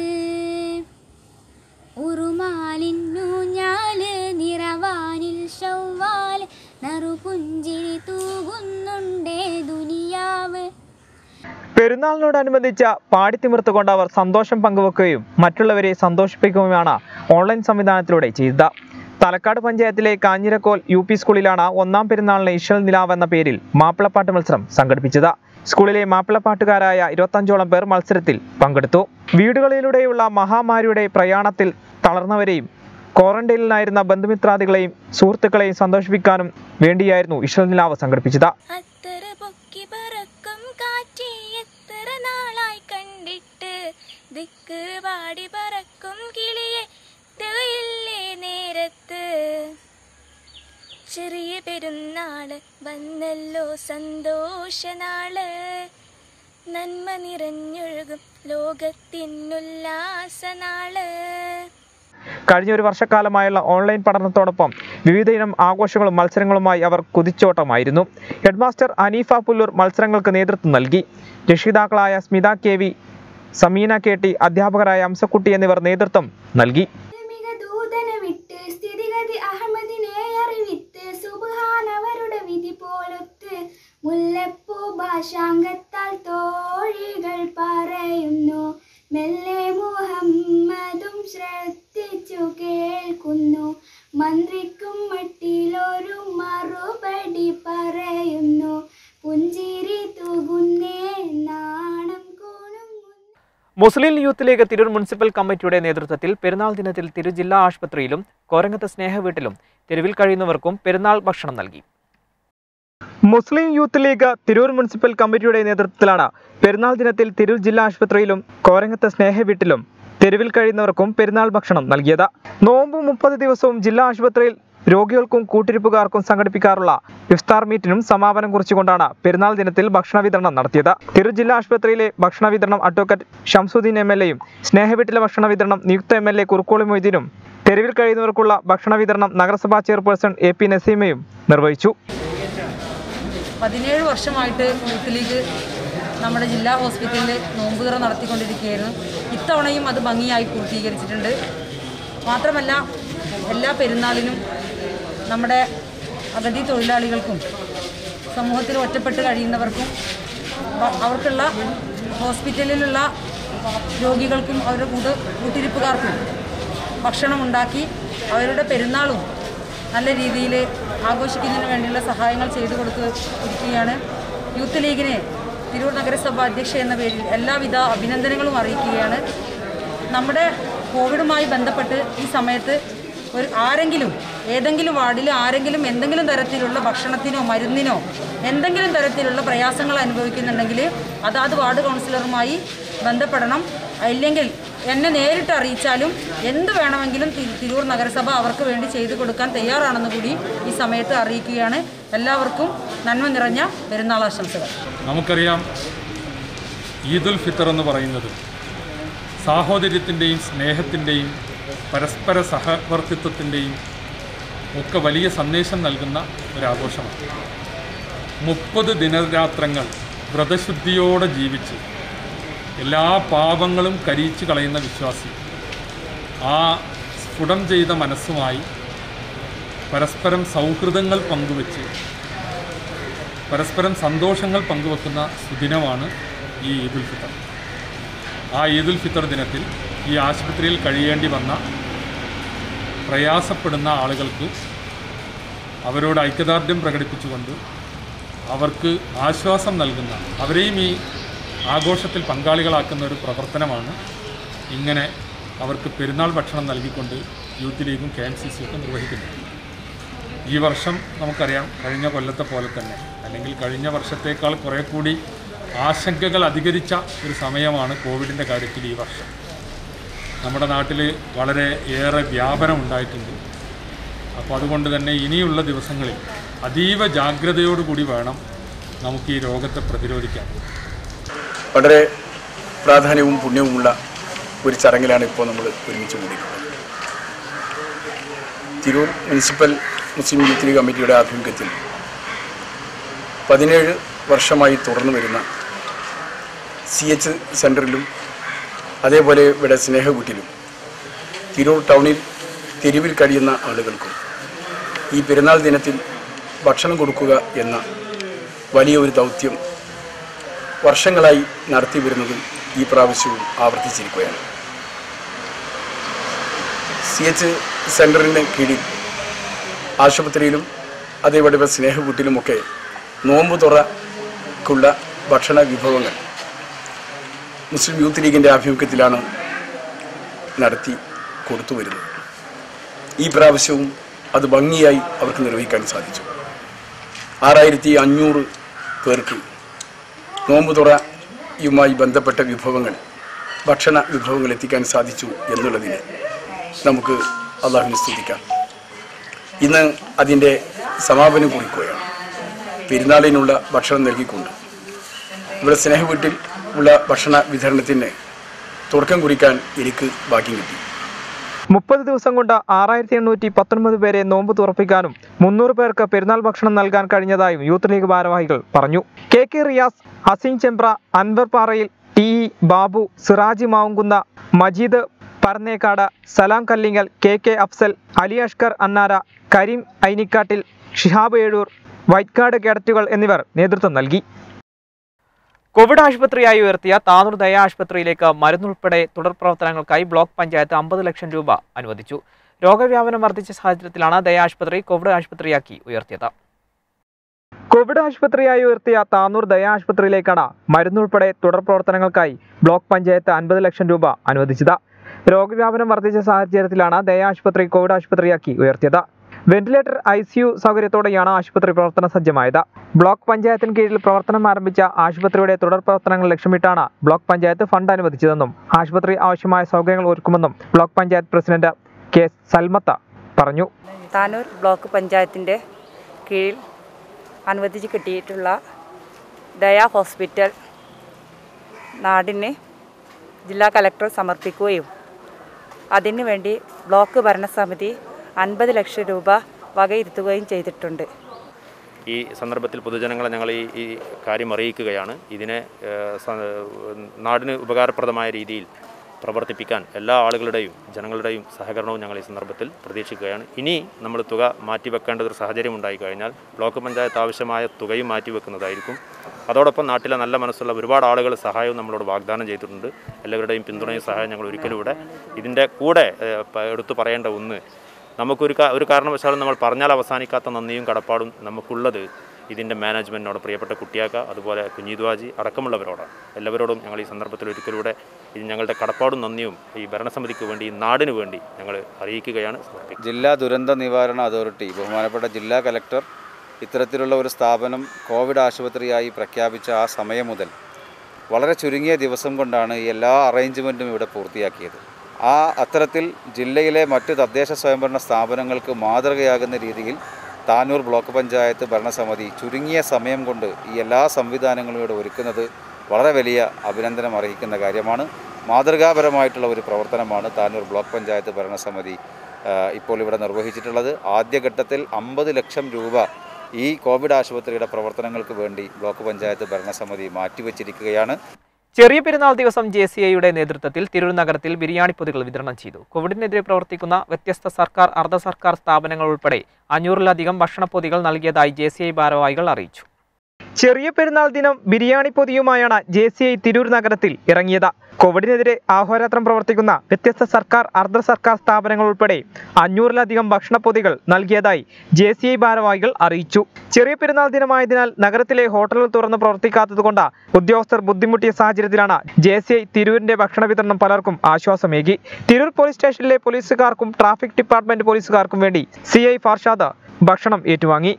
ഉറുമാലിന്നൂഞ്ഞാല് നിറവാനിൽ ഷവ്വാല് നറുപുഞ്ചിരി തൂകുന്നുണ്ടേ ദുനിയാവ് പെരുന്നാളിനോടനുബന്ധിച്ച് പാടിത്തിമിർത്തുകൊണ്ട് അവർ സന്തോഷം പങ്കുവെക്കുകയും മറ്റുള്ളവരെ സന്തോഷിപ്പിക്കുകയുമാണ് ഓൺലൈൻ സംവിധാനത്തിലൂടെ ചെയ്തത് തലക്കാട് പഞ്ചായത്തിലെ കാഞ്ഞിരക്കോൽ യു പി സ്കൂളിലാണ് ഒന്നാം പെരുന്നാളിന് ഇഷൽ നിലാവ് എന്ന പേരിൽ മാപ്പിളപ്പാട്ട് മത്സരം സംഘടിപ്പിച്ചത് സ്കൂളിലെ മാപ്പിളപ്പാട്ടുകാരായ ഇരുപത്തഞ്ചോളം പേർ മത്സരത്തിൽ പങ്കെടുത്തു വീടുകളിലൂടെയുള്ള മഹാമാരിയുടെ പ്രയാണത്തിൽ തളർന്നവരെയും ക്വാറന്റൈനിലായിരുന്ന ബന്ധുമിത്രാദികളെയും സുഹൃത്തുക്കളെയും സന്തോഷിപ്പിക്കാനും വേണ്ടിയായിരുന്നു ഇഷൽ നിലാവ് സംഘടിപ്പിച്ചത് അത്തറ പൊക്കി പറക്കും കാറ്റി എത്ര നാളായി കണ്ടിട്ട് ദിക്ക് പാടി പറക്കും കിളിയെ തേയില്ലേ നേരത്ത് ചെറിയ പെരുന്നാള് വന്നല്ലോ സന്തോഷനാള് നന്മ നിറഞ്ഞൊഴുകും ലോകത്തിനുല്ലാസനാള് കഴിഞ്ഞ ഒരു വർഷക്കാലമായുള്ള ഓൺലൈൻ പഠനത്തോടൊപ്പം വിവിധയിനം ആഘോഷങ്ങളും മത്സരങ്ങളുമായി അവർ കുതിച്ചോട്ടമായിരുന്നു ഹെഡ്മാസ്റ്റർ അനീഫ പുല്ലൂർ മത്സരങ്ങൾക്ക് നേതൃത്വം നൽകി രക്ഷിതാക്കളായ Smitha K V Sameena K T അധ്യാപകരായ അംസക്കുട്ടി എന്നിവർ നേതൃത്വം നൽകി മിക ദൂതനെ വിട്ട് സ്ഥിതിഗതി അഹമ്മദിനെ അറിവിത്ത് സുബാനവരുടെ വിധി പോലൊത്ത് മുല്ലപ്പൂ ഭാഷാംഗത്താൽ തോഴികൾ പറയുന്നു മെല്ലെ മുഹമ്മദും ശ്രദ്ധിച്ചു കേൾക്കുന്നു മന്ത്രിക്കും മട്ടിലൊരു മറുപടി പറയുന്നു പുഞ്ചിരി തൂകുന്നേ നാണം കോണുങ്ങുന്നു Muslim youth league Tirur municipal കമ്മിറ്റിയുടെ നേതൃത്വത്തിൽ പെരുന്നാൾ ദിനത്തിൽ തിരു ജില്ലാ ആശുപത്രിയിലും കോരങ്ങത്ത് സ്നേഹവീട്ടിലും തെരുവിൽ കഴിയുന്നവർക്കും പെരുന്നാൾ ഭക്ഷണം നൽകി Muslim youth league Tirur municipal കമ്മിറ്റിയുടെ നേതൃത്വത്തിലാണ് പെരുന്നാൾ ദിനത്തിൽ തിരൂർ ജില്ലാ ആശുപത്രിയിലും കോരങ്ങത്ത് സ്നേഹവീട്ടിലും തെരുവിൽ കഴിയുന്നവർക്കും പെരുന്നാൾ ഭക്ഷണം നൽകിയത് നോമ്പ് മുപ്പത് ദിവസവും ജില്ലാ ആശുപത്രിയിൽ രോഗികൾക്കും കൂട്ടിരിപ്പുകാർക്കും സംഘടിപ്പിക്കാറുള്ള ഇഫ്താർ മീറ്റിനും സമാപനം കുറിച്ചുകൊണ്ടാണ് പെരുന്നാൾ ദിനത്തിൽ ഭക്ഷണ വിതരണം നടത്തിയത് തിരൂർ ജില്ലാ ആശുപത്രിയിലെ ഭക്ഷണ വിതരണം അഡ്വക്കേറ്റ് ഷംസുദ്ദീൻ എം എൽ എയും സ്നേഹവീട്ടിലെ ഭക്ഷണ വിതരണം നിയുക്ത എം എൽ എ കുറുക്കോളി മൊയ്തീനും തെരുവിൽ കഴിയുന്നവർക്കുള്ള ഭക്ഷണ വിതരണം നഗരസഭാ ചെയർപേഴ്സൺ എ പി നസീമയും നിർവഹിച്ചു പതിനേഴ് വർഷമായിട്ട് യൂത്ത് ലീഗ് നമ്മുടെ ജില്ലാ ഹോസ്പിറ്റലിൽ നോമ്പുതുറ നടത്തിക്കൊണ്ടിരിക്കുകയായിരുന്നു ഇത്തവണയും അത് ഭംഗിയായി പൂർത്തീകരിച്ചിട്ടുണ്ട് മാത്രമല്ല എല്ലാ പെരുന്നാളിനും നമ്മുടെ അഗതി തൊഴിലാളികൾക്കും സമൂഹത്തിൽ ഒറ്റപ്പെട്ട് കഴിയുന്നവർക്കും വ- അവർക്കുള്ള ഹോസ്പിറ്റലിലുള്ള രോഗികൾക്കും അവരുടെ കൂട്ട് കൂട്ടിരിപ്പുകാർക്കും ഭക്ഷണം ഉണ്ടാക്കി അവരുടെ പെരുന്നാളും നല്ല രീതിയിൽ ആഘോഷിക്കുന്നതിന് വേണ്ടിയുള്ള സഹായങ്ങൾ ചെയ്തു കൊടുത്ത് ഇരിക്കുകയാണ് യൂത്ത് ലീഗിന് തിരൂർ നഗരസഭ അധ്യക്ഷ എന്ന പേരിൽ എല്ലാവിധ അഭിനന്ദനങ്ങളും അറിയിക്കുകയാണ് നമ്മുടെ കോവിഡുമായി ബന്ധപ്പെട്ട് ഈ സമയത്ത് ഒരു ആരെങ്കിലും ഏതെങ്കിലും വാർഡിൽ ആരെങ്കിലും എന്തെങ്കിലും തരത്തിലുള്ള ഭക്ഷണത്തിനോ മരുന്നിനോ എന്തെങ്കിലും തരത്തിലുള്ള പ്രയാസങ്ങൾ അനുഭവിക്കുന്നുണ്ടെങ്കിൽ അതാത് വാർഡ് കൗൺസിലറുമായി ബന്ധപ്പെടണം ഇല്ലെങ്കിൽ എന്നെ നേരിട്ട് അറിയിച്ചാലും എന്ത് വേണമെങ്കിലും തി- തിരൂർ നഗരസഭ അവർക്ക് വേണ്ടി ചെയ്തു കൊടുക്കാൻ തയ്യാറാണെന്ന് കൂടി ഈ സമയത്ത് അറിയിക്കുകയാണ് എല്ലാവർക്കും നന്മ നിറഞ്ഞ പെരുന്നാൾ ആശംസകൾ നമുക്കറിയാം ഈദുൽ ഫിത്തർ എന്ന് പറയുന്നത് സാഹോദര്യത്തിൻ്റെയും സ്നേഹത്തിൻ്റെയും പരസ്പര സഹവർത്തിത്വത്തിൻ്റെയും ഒക്കെ വലിയ സന്ദേശം നൽകുന്ന ഒരാഘോഷമാണ് മുപ്പത് ദിനരാത്രങ്ങൾ വ്രതശുദ്ധിയോടെ ജീവിച്ച് എല്ലാ പാപങ്ങളും കരിയിച്ചു കളയുന്ന വിശ്വാസി ആ സ്ഫുടം ചെയ്ത മനസ്സുമായി പരസ്പരം സൗഹൃദങ്ങൾ പങ്കുവെച്ച് പരസ്പരം സന്തോഷങ്ങൾ പങ്കുവെക്കുന്ന സുദിനമാണ് ഈ ഈദുൽ ഫിത്തർ ആ ഈദുൽ ഫിത്തർ ദിനത്തിൽ ഈ ആശുപത്രിയിൽ കഴിയേണ്ടി വന്ന പ്രയാസപ്പെടുന്ന ആളുകൾക്ക് അവരോട് ഐക്യദാർഢ്യം പ്രകടിപ്പിച്ചുകൊണ്ട് അവർക്ക് ആശ്വാസം നൽകുന്ന അവരെയും ഈ ആഘോഷത്തിൽ പങ്കാളികളാക്കുന്ന ഒരു പ്രവർത്തനമാണ് ഇങ്ങനെ അവർക്ക് പെരുന്നാൾ ഭക്ഷണം നൽകിക്കൊണ്ട് യൂത്ത് ലീഗും കെ എം സി സിയൊക്കെ നിർവഹിക്കുന്നത് ഈ വർഷം നമുക്കറിയാം കഴിഞ്ഞ കൊല്ലത്തെ പോലെ തന്നെ അല്ലെങ്കിൽ കഴിഞ്ഞ വർഷത്തേക്കാൾ കുറേ കൂടി ആശങ്കകൾ അധികരിച്ച ഒരു സമയമാണ് കോവിഡിൻ്റെ കാര്യത്തിൽ ഈ വർഷം നമ്മുടെ നാട്ടിൽ വളരെ ഏറെ വ്യാപനം ഉണ്ടായിട്ടുണ്ട് അപ്പോൾ അതുകൊണ്ട് തന്നെ ഇനിയുള്ള ദിവസങ്ങളിൽ അതീവ ജാഗ്രതയോടുകൂടി വേണം നമുക്ക് ഈ രോഗത്തെ പ്രതിരോധിക്കാൻ വളരെ പ്രാധാന്യവും പുണ്യവുമുള്ള ഒരു ചടങ്ങിലാണ് ഇപ്പോൾ നമ്മൾ ഒരുമിച്ച് കൂടിയിട്ടുള്ളത് Tirur municipal Muslim youth league കമ്മിറ്റിയുടെ ആഭിമുഖ്യത്തിൽ പതിനേഴ് വർഷമായി തുടർന്നു വരുന്ന സി എച്ച് സെൻറ്ററിലും അതേപോലെ ഇവിടെ സ്നേഹവീട്ടിലും തിരൂർ ടൗണിൽ തെരുവിൽ കഴിയുന്ന ആളുകൾക്കും ഈ പെരുന്നാൾ ദിനത്തിൽ ഭക്ഷണം കൊടുക്കുക എന്ന വലിയ ഒരു ദൗത്യം വർഷങ്ങളായി നടത്തി വരുന്നതും ഈ പ്രാവശ്യവും ആവർത്തിച്ചിരിക്കുകയാണ് സി എച്ച് സെൻറ്ററിന് കീഴിൽ ആശുപത്രിയിലും അതേപോലെ ഇവിടെ സ്നേഹവീട്ടിലുമൊക്കെ നോമ്പ് തുറക്കുള്ള ഭക്ഷണ വിഭവങ്ങൾ മുസ്ലിം യൂത്ത് ലീഗിൻ്റെ ആഭിമുഖ്യത്തിലാണ് നടത്തി കൊടുത്തു വരുന്നത് ഈ പ്രാവശ്യവും അത് ഭംഗിയായി അവർക്ക് നിർവഹിക്കാൻ സാധിച്ചു ആറായിരത്തി അഞ്ഞൂറ് പേർക്ക് നോമ്പ് തുറയുമായി ബന്ധപ്പെട്ട വിഭവങ്ങൾ ഭക്ഷണ വിഭവങ്ങൾ എത്തിക്കാൻ സാധിച്ചു എന്നുള്ളതിന് നമുക്ക് അള്ളാഹുവിനെ സ്തുതിക്കാം ഇന്ന് അതിൻ്റെ സമാപനം കുറിക്കുകയാണ് പെരുന്നാളിനുള്ള ഭക്ഷണം നൽകിക്കൊണ്ട് ഇവിടെ സ്നേഹവീട്ടിൽ ഉള്ള ഭക്ഷണ വിതരണത്തിന് തുടക്കം കുറിക്കാൻ എനിക്ക് ഭാഗ്യം കിട്ടി മുപ്പത് ദിവസം കൊണ്ട് ആറായിരത്തി എണ്ണൂറ്റി പത്തൊൻപത് പേരെ നോമ്പ് തുറപ്പിക്കാനും മുന്നൂറ് പേർക്ക് പെരുന്നാൾ ഭക്ഷണം നൽകാൻ കഴിഞ്ഞതായും യൂത്ത് ലീഗ് ഭാരവാഹികൾ പറഞ്ഞു K K Riyas Haseen Chembra Anwar Parayil T E Babu Siraji Mavunkunna Majeed Parannekkad Salam Kallingal K K Afsal Ali Ashkar Annara Kareem Ainikkattil Shihab Ezhur white guard കേഡറ്റുകൾ എന്നിവർ നേതൃത്വം നൽകി കോവിഡ് ആശുപത്രിയായി ഉയർത്തിയ താനൂർ ദയ ആശുപത്രിയിലേക്ക് മരുന്നുൾപ്പെടെ തുടർ പ്രവർത്തനങ്ങൾക്കായി ബ്ലോക്ക് പഞ്ചായത്ത് അമ്പത് ലക്ഷം രൂപ അനുവദിച്ചു രോഗവ്യാപനം വർദ്ധിച്ച സാഹചര്യത്തിലാണ് ദയ ആശുപത്രി കോവിഡ് ആശുപത്രിയാക്കി ഉയർത്തിയത് കോവിഡ് ആശുപത്രിയായി ഉയർത്തിയ താനൂർ ദയ ആശുപത്രിയിലേക്കാണ് മരുന്നുൾപ്പെടെ തുടർ പ്രവർത്തനങ്ങൾക്കായി ബ്ലോക്ക് പഞ്ചായത്ത് അൻപത് ലക്ഷം രൂപ അനുവദിച്ചത് രോഗവ്യാപനം വർദ്ധിച്ച സാഹചര്യത്തിലാണ് ദയ ആശുപത്രി കോവിഡ് ആശുപത്രിയാക്കി ഉയർത്തിയത് വെന്റിലേറ്റർ ഐ സി യു സൗകര്യത്തോടെയാണ് ആശുപത്രി പ്രവർത്തന സജ്ജമായത് ബ്ലോക്ക് പഞ്ചായത്തിന് കീഴിൽ പ്രവർത്തനം ആരംഭിച്ച ആശുപത്രിയുടെ തുടർ പ്രവർത്തനങ്ങൾ ലക്ഷ്യമിട്ടാണ് ബ്ലോക്ക് പഞ്ചായത്ത് ഫണ്ട് അനുവദിച്ചതെന്നും ആശുപത്രി ആവശ്യമായ സൗകര്യങ്ങൾ ഒരുക്കുമെന്നും block panchayat president K Salmath പറഞ്ഞു താനൂർ ബ്ലോക്ക് പഞ്ചായത്തിൻ്റെ കീഴിൽ അനുവദിച്ച് കിട്ടിയിട്ടുള്ള ദയ ഹോസ്പിറ്റൽ നാടിന് ജില്ലാ കലക്ടർ സമർപ്പിക്കുകയും അതിനു വേണ്ടി ബ്ലോക്ക് ഭരണസമിതി അൻപത് ലക്ഷം രൂപ വകയിരുത്തുകയും ചെയ്തിട്ടുണ്ട് ഈ സന്ദർഭത്തിൽ പൊതുജനങ്ങളെ ഞങ്ങൾ ഈ ഈ കാര്യം അറിയിക്കുകയാണ് ഇതിനെ ഏഹ്, സ- നാടിന് ഉപകാരപ്രദമായ രീതിയിൽ പ്രവർത്തിപ്പിക്കാൻ എല്ലാ ആളുകളുടെയും ജനങ്ങളുടെയും സഹകരണവും ഞങ്ങൾ ഈ സന്ദർഭത്തിൽ പ്രതീക്ഷിക്കുകയാണ് ഇനി നമ്മൾ തുക മാറ്റിവെക്കേണ്ട ഒരു സാഹചര്യം ഉണ്ടായിക്കഴിഞ്ഞാൽ ബ്ലോക്ക് പഞ്ചായത്ത് ആവശ്യമായ തുകയും മാറ്റിവെക്കുന്നതായിരിക്കും അതോടൊപ്പം നാട്ടിലെ നല്ല മനസ്സുള്ള ഒരുപാട് ആളുകൾ സഹായവും നമ്മളോട് വാഗ്ദാനം ചെയ്തിട്ടുണ്ട് എല്ലാവരുടെയും പിന്തുണയും സഹായം ഞങ്ങൾ ഒരിക്കലും ഇവിടെ ഇതിൻ്റെ കൂടെ ഏഹ്, പ- എടുത്തു പറയേണ്ട ഒന്ന് നമുക്കൊരു കാ- ഒരു കാരണവശാലും നമ്മൾ പറഞ്ഞാൽ അവസാനിക്കാത്ത നന്ദിയും കടപ്പാടും നമുക്കുള്ളത് ഇതിൻ്റെ മാനേജ്മെൻറ്റിനോട് പ്രിയപ്പെട്ട കുട്ടിയാക്ക അതുപോലെ കുഞ്ഞിദ്വാജി അടക്കമുള്ളവരോടാണ് എല്ലാവരോടും ഞങ്ങൾ ഈ സന്ദർഭത്തിൽ ഒരിക്കലൂടെ ഇത് ഞങ്ങളുടെ കടപ്പാടും നന്ദിയും ഈ ഭരണസമിതിക്ക് വേണ്ടി ഈ നാടിന് വേണ്ടി ഞങ്ങൾ അറിയിക്കുകയാണ് സമർപ്പിക്കുന്നത് ജില്ലാ ദുരന്ത നിവാരണ അതോറിറ്റി ബഹുമാനപ്പെട്ട ജില്ലാ കലക്ടർ ഇത്തരത്തിലുള്ള ഒരു സ്ഥാപനം കോവിഡ് ആശുപത്രിയായി പ്രഖ്യാപിച്ച ആ സമയം മുതൽ വളരെ ചുരുങ്ങിയ ദിവസം കൊണ്ടാണ് ഈ എല്ലാ അറേഞ്ച്മെൻറ്റും ഇവിടെ പൂർത്തിയാക്കിയത് ആ അത്തരത്തിൽ ജില്ലയിലെ മറ്റ് തദ്ദേശ സ്വയംഭരണ സ്ഥാപനങ്ങൾക്ക് മാതൃകയാകുന്ന രീതിയിൽ താനൂർ ബ്ലോക്ക് പഞ്ചായത്ത് ഭരണസമിതി ചുരുങ്ങിയ സമയം കൊണ്ട് ഈ എല്ലാ സംവിധാനങ്ങളും ഇവിടെ ഒരുക്കുന്നത് വളരെ വലിയ അഭിനന്ദനം അർഹിക്കുന്ന കാര്യമാണ് മാതൃകാപരമായിട്ടുള്ള ഒരു പ്രവർത്തനമാണ് താനൂർ ബ്ലോക്ക് പഞ്ചായത്ത് ഭരണസമിതി ആ, ഇപ്പോൾ ഇവിടെ നിർവഹിച്ചിട്ടുള്ളത് ആദ്യഘട്ടത്തിൽ അമ്പത് ലക്ഷം രൂപ ഈ കോവിഡ് ആശുപത്രിയുടെ പ്രവർത്തനങ്ങൾക്ക് വേണ്ടി ബ്ലോക്ക് പഞ്ചായത്ത് ഭരണസമിതി മാറ്റിവെച്ചിരിക്കുകയാണ് ചെറിയ പെരുന്നാൾ ദിവസം ജെ സി ഐയുടെ നേതൃത്വത്തിൽ തിരൂർ നഗരത്തിൽ ബിരിയാണി പൊതികൾ വിതരണം ചെയ്തു കോവിഡിനെതിരെ പ്രവർത്തിക്കുന്ന വ്യത്യസ്ത സർക്കാർ അർദ്ധ സർക്കാർ സ്ഥാപനങ്ങൾ ഉൾപ്പെടെ അഞ്ഞൂറിലധികം ഭക്ഷണപ്പൊതികൾ നൽകിയതായി ജെ സി ഐ ഭാരവാഹികൾ അറിയിച്ചു ചെറിയ പെരുന്നാൾ ദിനം ബിരിയാണി പൊതിയുമായാണ് ജെ സി ഐ തിരൂർ നഗരത്തിൽ ഇറങ്ങിയത് കോവിഡിനെതിരെ ആഹോരാത്രം പ്രവർത്തിക്കുന്ന വ്യത്യസ്ത സർക്കാർ അർദ്ധ സർക്കാർ സ്ഥാപനങ്ങൾ ഉൾപ്പെടെ അഞ്ഞൂറിലധികം ഭക്ഷണപ്പൊതികൾ നൽകിയതായി ജെ സി ഐ ഭാരവാഹികൾ അറിയിച്ചു ചെറിയ പെരുന്നാൾ ദിനമായതിനാൽ നഗരത്തിലെ ഹോട്ടലുകൾ തുറന്ന് പ്രവർത്തിക്കാത്തതുകൊണ്ട് ഉദ്യോഗസ്ഥർ ബുദ്ധിമുട്ടിയ സാഹചര്യത്തിലാണ് ജെ സി ഐ തിരൂരിന്റെ ഭക്ഷണ വിതരണം പലർക്കും ആശ്വാസമേകി തിരൂർ പോലീസ് സ്റ്റേഷനിലെ പോലീസുകാർക്കും ട്രാഫിക് ഡിപ്പാർട്ട്മെന്റ് പോലീസുകാർക്കും വേണ്ടി സി ഐ ഫാർഷാദ് ഭക്ഷണം ഏറ്റുവാങ്ങി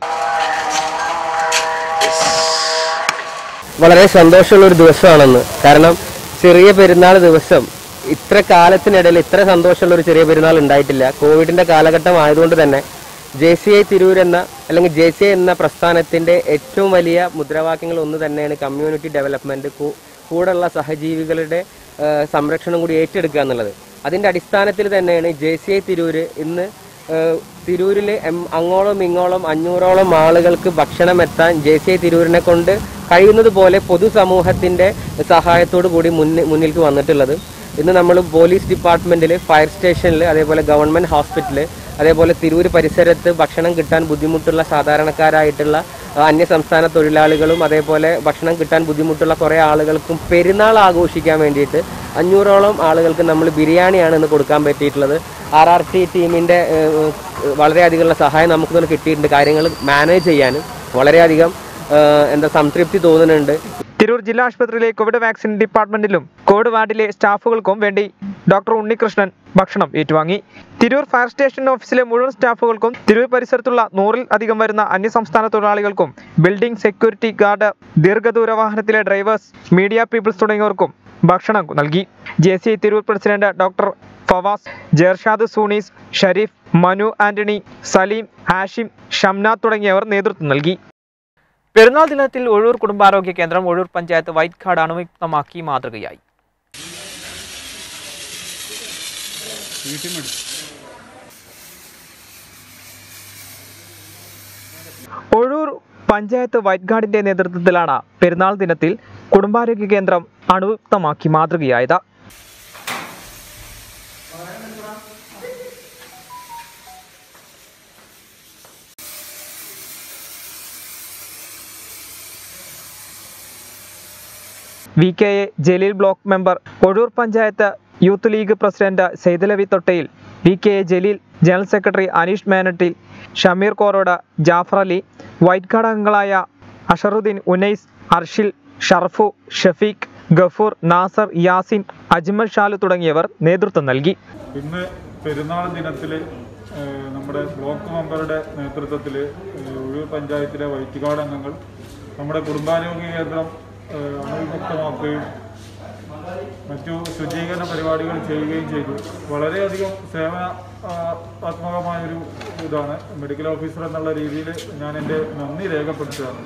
വളരെ സന്തോഷമുള്ള ഒരു ദിവസമാണെന്ന് കാരണം ചെറിയ പെരുന്നാൾ ദിവസം ഇത്ര കാലത്തിനിടയിൽ ഇത്ര സന്തോഷമുള്ള ഒരു ചെറിയ പെരുന്നാൾ ഉണ്ടായിട്ടില്ല കോവിഡിന്റെ കാലഘട്ടം ആയതുകൊണ്ട് തന്നെ ജെ സി ഐ തിരൂർ എന്ന അല്ലെങ്കിൽ ജെ സി ഐ എന്ന പ്രസ്ഥാനത്തിന്റെ ഏറ്റവും വലിയ മുദ്രാവാക്യങ്ങൾ ഒന്ന് തന്നെയാണ് കമ്മ്യൂണിറ്റി ഡെവലപ്മെന്റ് കൂടെയുള്ള സഹജീവികളുടെ ആ, സംരക്ഷണം കൂടി ഏറ്റെടുക്കുക എന്നുള്ളത് അതിന്റെ അടിസ്ഥാനത്തിൽ തന്നെയാണ് ജെ സി ഐ തിരൂര് ഇന്ന് ഏഹ് തിരൂരിൽ എം- അങ്ങോളം ഇങ്ങോളം അഞ്ഞൂറോളം ആളുകൾക്ക് ഭക്ഷണം എത്താൻ ജെ സി ഐ തിരൂരിനെ കൊണ്ട് കഴിയുന്നത് പോലെ പൊതുസമൂഹത്തിന്റെ സഹായത്തോടു കൂടി മുന്നിൽ മുന്നിലേക്ക് വന്നിട്ടുള്ളത് ഇന്ന് നമ്മൾ പോലീസ് ഡിപ്പാർട്ട്മെന്റിൽ ഫയർ സ്റ്റേഷനിൽ അതേപോലെ ഗവൺമെന്റ് ഹോസ്പിറ്റല് അതേപോലെ തിരൂർ പരിസരത്ത് ഭക്ഷണം കിട്ടാൻ ബുദ്ധിമുട്ടുള്ള സാധാരണക്കാരായിട്ടുള്ള ആ, അന്യസംസ്ഥാന തൊഴിലാളികളും അതേപോലെ ഭക്ഷണം കിട്ടാൻ ബുദ്ധിമുട്ടുള്ള കുറേ ആളുകൾക്കും പെരുന്നാൾ ആഘോഷിക്കാൻ വേണ്ടിയിട്ട് അഞ്ഞൂറോളം ആളുകൾക്ക് നമ്മൾ ബിരിയാണിയാണ് ഇന്ന് കൊടുക്കാൻ പറ്റിയിട്ടുള്ളത് ആർ ആർ ടി ടീമിൻ്റെ വളരെയധികമുള്ള സഹായം നമുക്ക് ഇതിന് കിട്ടിയിട്ടുണ്ട് കാര്യങ്ങൾ മാനേജ് ചെയ്യാനും വളരെയധികം ഏഹ്, എന്താ സംതൃപ്തി തോന്നുന്നുണ്ട് തിരൂർ ജില്ലാ ആശുപത്രിയിലെ കോവിഡ് വാക്സിൻ ഡിപ്പാർട്ട്മെന്റിലും കോവിഡ് വാർഡിലെ സ്റ്റാഫുകൾക്കും വേണ്ടി ഡോക്ടർ ഉണ്ണികൃഷ്ണൻ ഭക്ഷണം ഏറ്റുവാങ്ങി തിരൂർ ഫയർ സ്റ്റേഷൻ ഓഫീസിലെ മുഴുവൻ സ്റ്റാഫുകൾക്കും തിരൂർ പരിസരത്തുള്ള നൂറിൽ അധികം വരുന്ന അന്യസംസ്ഥാന തൊഴിലാളികൾക്കും ബിൽഡിംഗ് സെക്യൂരിറ്റി ഗാർഡ് ദീർഘദൂര വാഹനത്തിലെ ഡ്രൈവേഴ്സ് മീഡിയ പീപ്പിൾസ് തുടങ്ങിയവർക്കും ഭക്ഷണം നൽകി J C I Tirur president doctor Fawaz Jershad Sunees Shareef Manu Antony Saleem Hashim Shamnath തുടങ്ങിയവർ നേതൃത്വം നൽകി പെരുന്നാൾ ദിനത്തിൽ ഒഴൂർ കുടുംബാരോഗ്യ കേന്ദ്രം ഒഴൂർ പഞ്ചായത്ത് വൈറ്റ് കാർഡ് അണുവിക്തമാക്കി മാതൃകയായി ഒഴൂർ പഞ്ചായത്ത് വൈറ്റ് ഗാർഡിന്റെ നേതൃത്വത്തിലാണ് പെരുന്നാൾ ദിനത്തിൽ കുടുംബാരോഗ്യ കേന്ദ്രം അണുവിക്തമാക്കി മാതൃകയായത് V K A Jaleel block member Ozhur panchayat youth league president Saithalavi Thottayil V K A Jaleel general secretary Aneesh Menattil Shameer Korod Jafar Ali white guard അംഗങ്ങളായ അഷറുദ്ദീൻ ഉനൈസ് അർഷിൽ ഷർഫു ഷഫീഖ് ഗഫൂർ നാസർ യാസിൻ അജ്മൽ ഷാലു തുടങ്ങിയവർ നേതൃത്വം നൽകി ഇന്ന് പെരുന്നാൾ ദിനത്തിൽ നമ്മുടെ ബ്ലോക്ക് മെമ്പറുടെ നേതൃത്വത്തിൽ ഒഴിവ് പഞ്ചായത്തിലെ വൈറ്റുകാട് അംഗങ്ങൾ നമ്മുടെ കുടുംബാരോഗ്യ കേന്ദ്രം ഏഹ്, അണുവിമുക്തമാക്കുകയും മറ്റു ശുചീകരണ പരിപാടികൾ ചെയ്യുകയും ചെയ്തു വളരെയധികം സേവന ആ, ആത്മകമായൊരു ഇതാണ് മെഡിക്കൽ ഓഫീസർ എന്നുള്ള രീതിയിൽ ഞാൻ എൻ്റെ നന്ദി രേഖപ്പെടുത്തുകയാണ്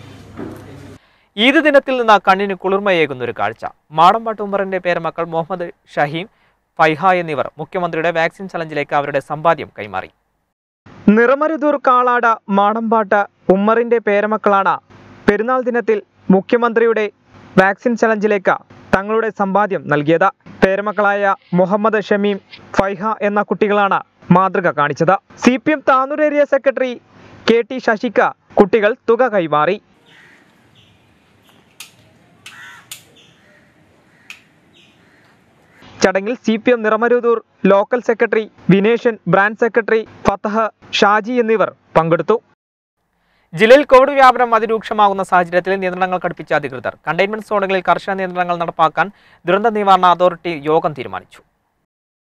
ഈദ് ദിനത്തിൽ നിന്ന് കണ്ണിന് കുളിർമയേകുന്ന ഒരു കാഴ്ച മാടമ്പാട്ട് ഉമ്മറിന്റെ പേരമക്കൾ മുഹമ്മദ് ഷഹീം ഫൈഹ എന്നിവർ മുഖ്യമന്ത്രിയുടെ വാക്സിൻ ചലഞ്ചിലേക്ക് അവരുടെ സമ്പാദ്യം കൈമാറി നിറമരുതൂർ കാളാട് മാടമ്പാട്ട് ഉമ്മറിന്റെ പേരമക്കളാണ് പെരുന്നാൾ ദിനത്തിൽ മുഖ്യമന്ത്രിയുടെ വാക്സിൻ ചലഞ്ചിലേക്ക് തങ്ങളുടെ സമ്പാദ്യം നൽകിയത് പേരമക്കളായ മുഹമ്മദ് ഷമീം ഫൈഹ എന്ന കുട്ടികളാണ് മാതൃക കാണിച്ചത് C P M Tanur area secretary K T Sasika കുട്ടികൾ തുക കൈമാറി ചടങ്ങിൽ C P M Niramaruthur local secretary Vineshan branch secretary Fathah Shaji എന്നിവർ പങ്കെടുത്തു ജില്ലയിൽ കോവിഡ് വ്യാപനം അതിരൂക്ഷമാകുന്ന സാഹചര്യത്തിൽ നിയന്ത്രണങ്ങൾ കടുപ്പിച്ച അധികൃതർ കണ്ടെയ്ൻമെന്റ് സോണുകളിൽ കർശന നിയന്ത്രണങ്ങൾ നടപ്പാക്കാൻ ദുരന്ത നിവാരണ അതോറിറ്റി യോഗം തീരുമാനിച്ചു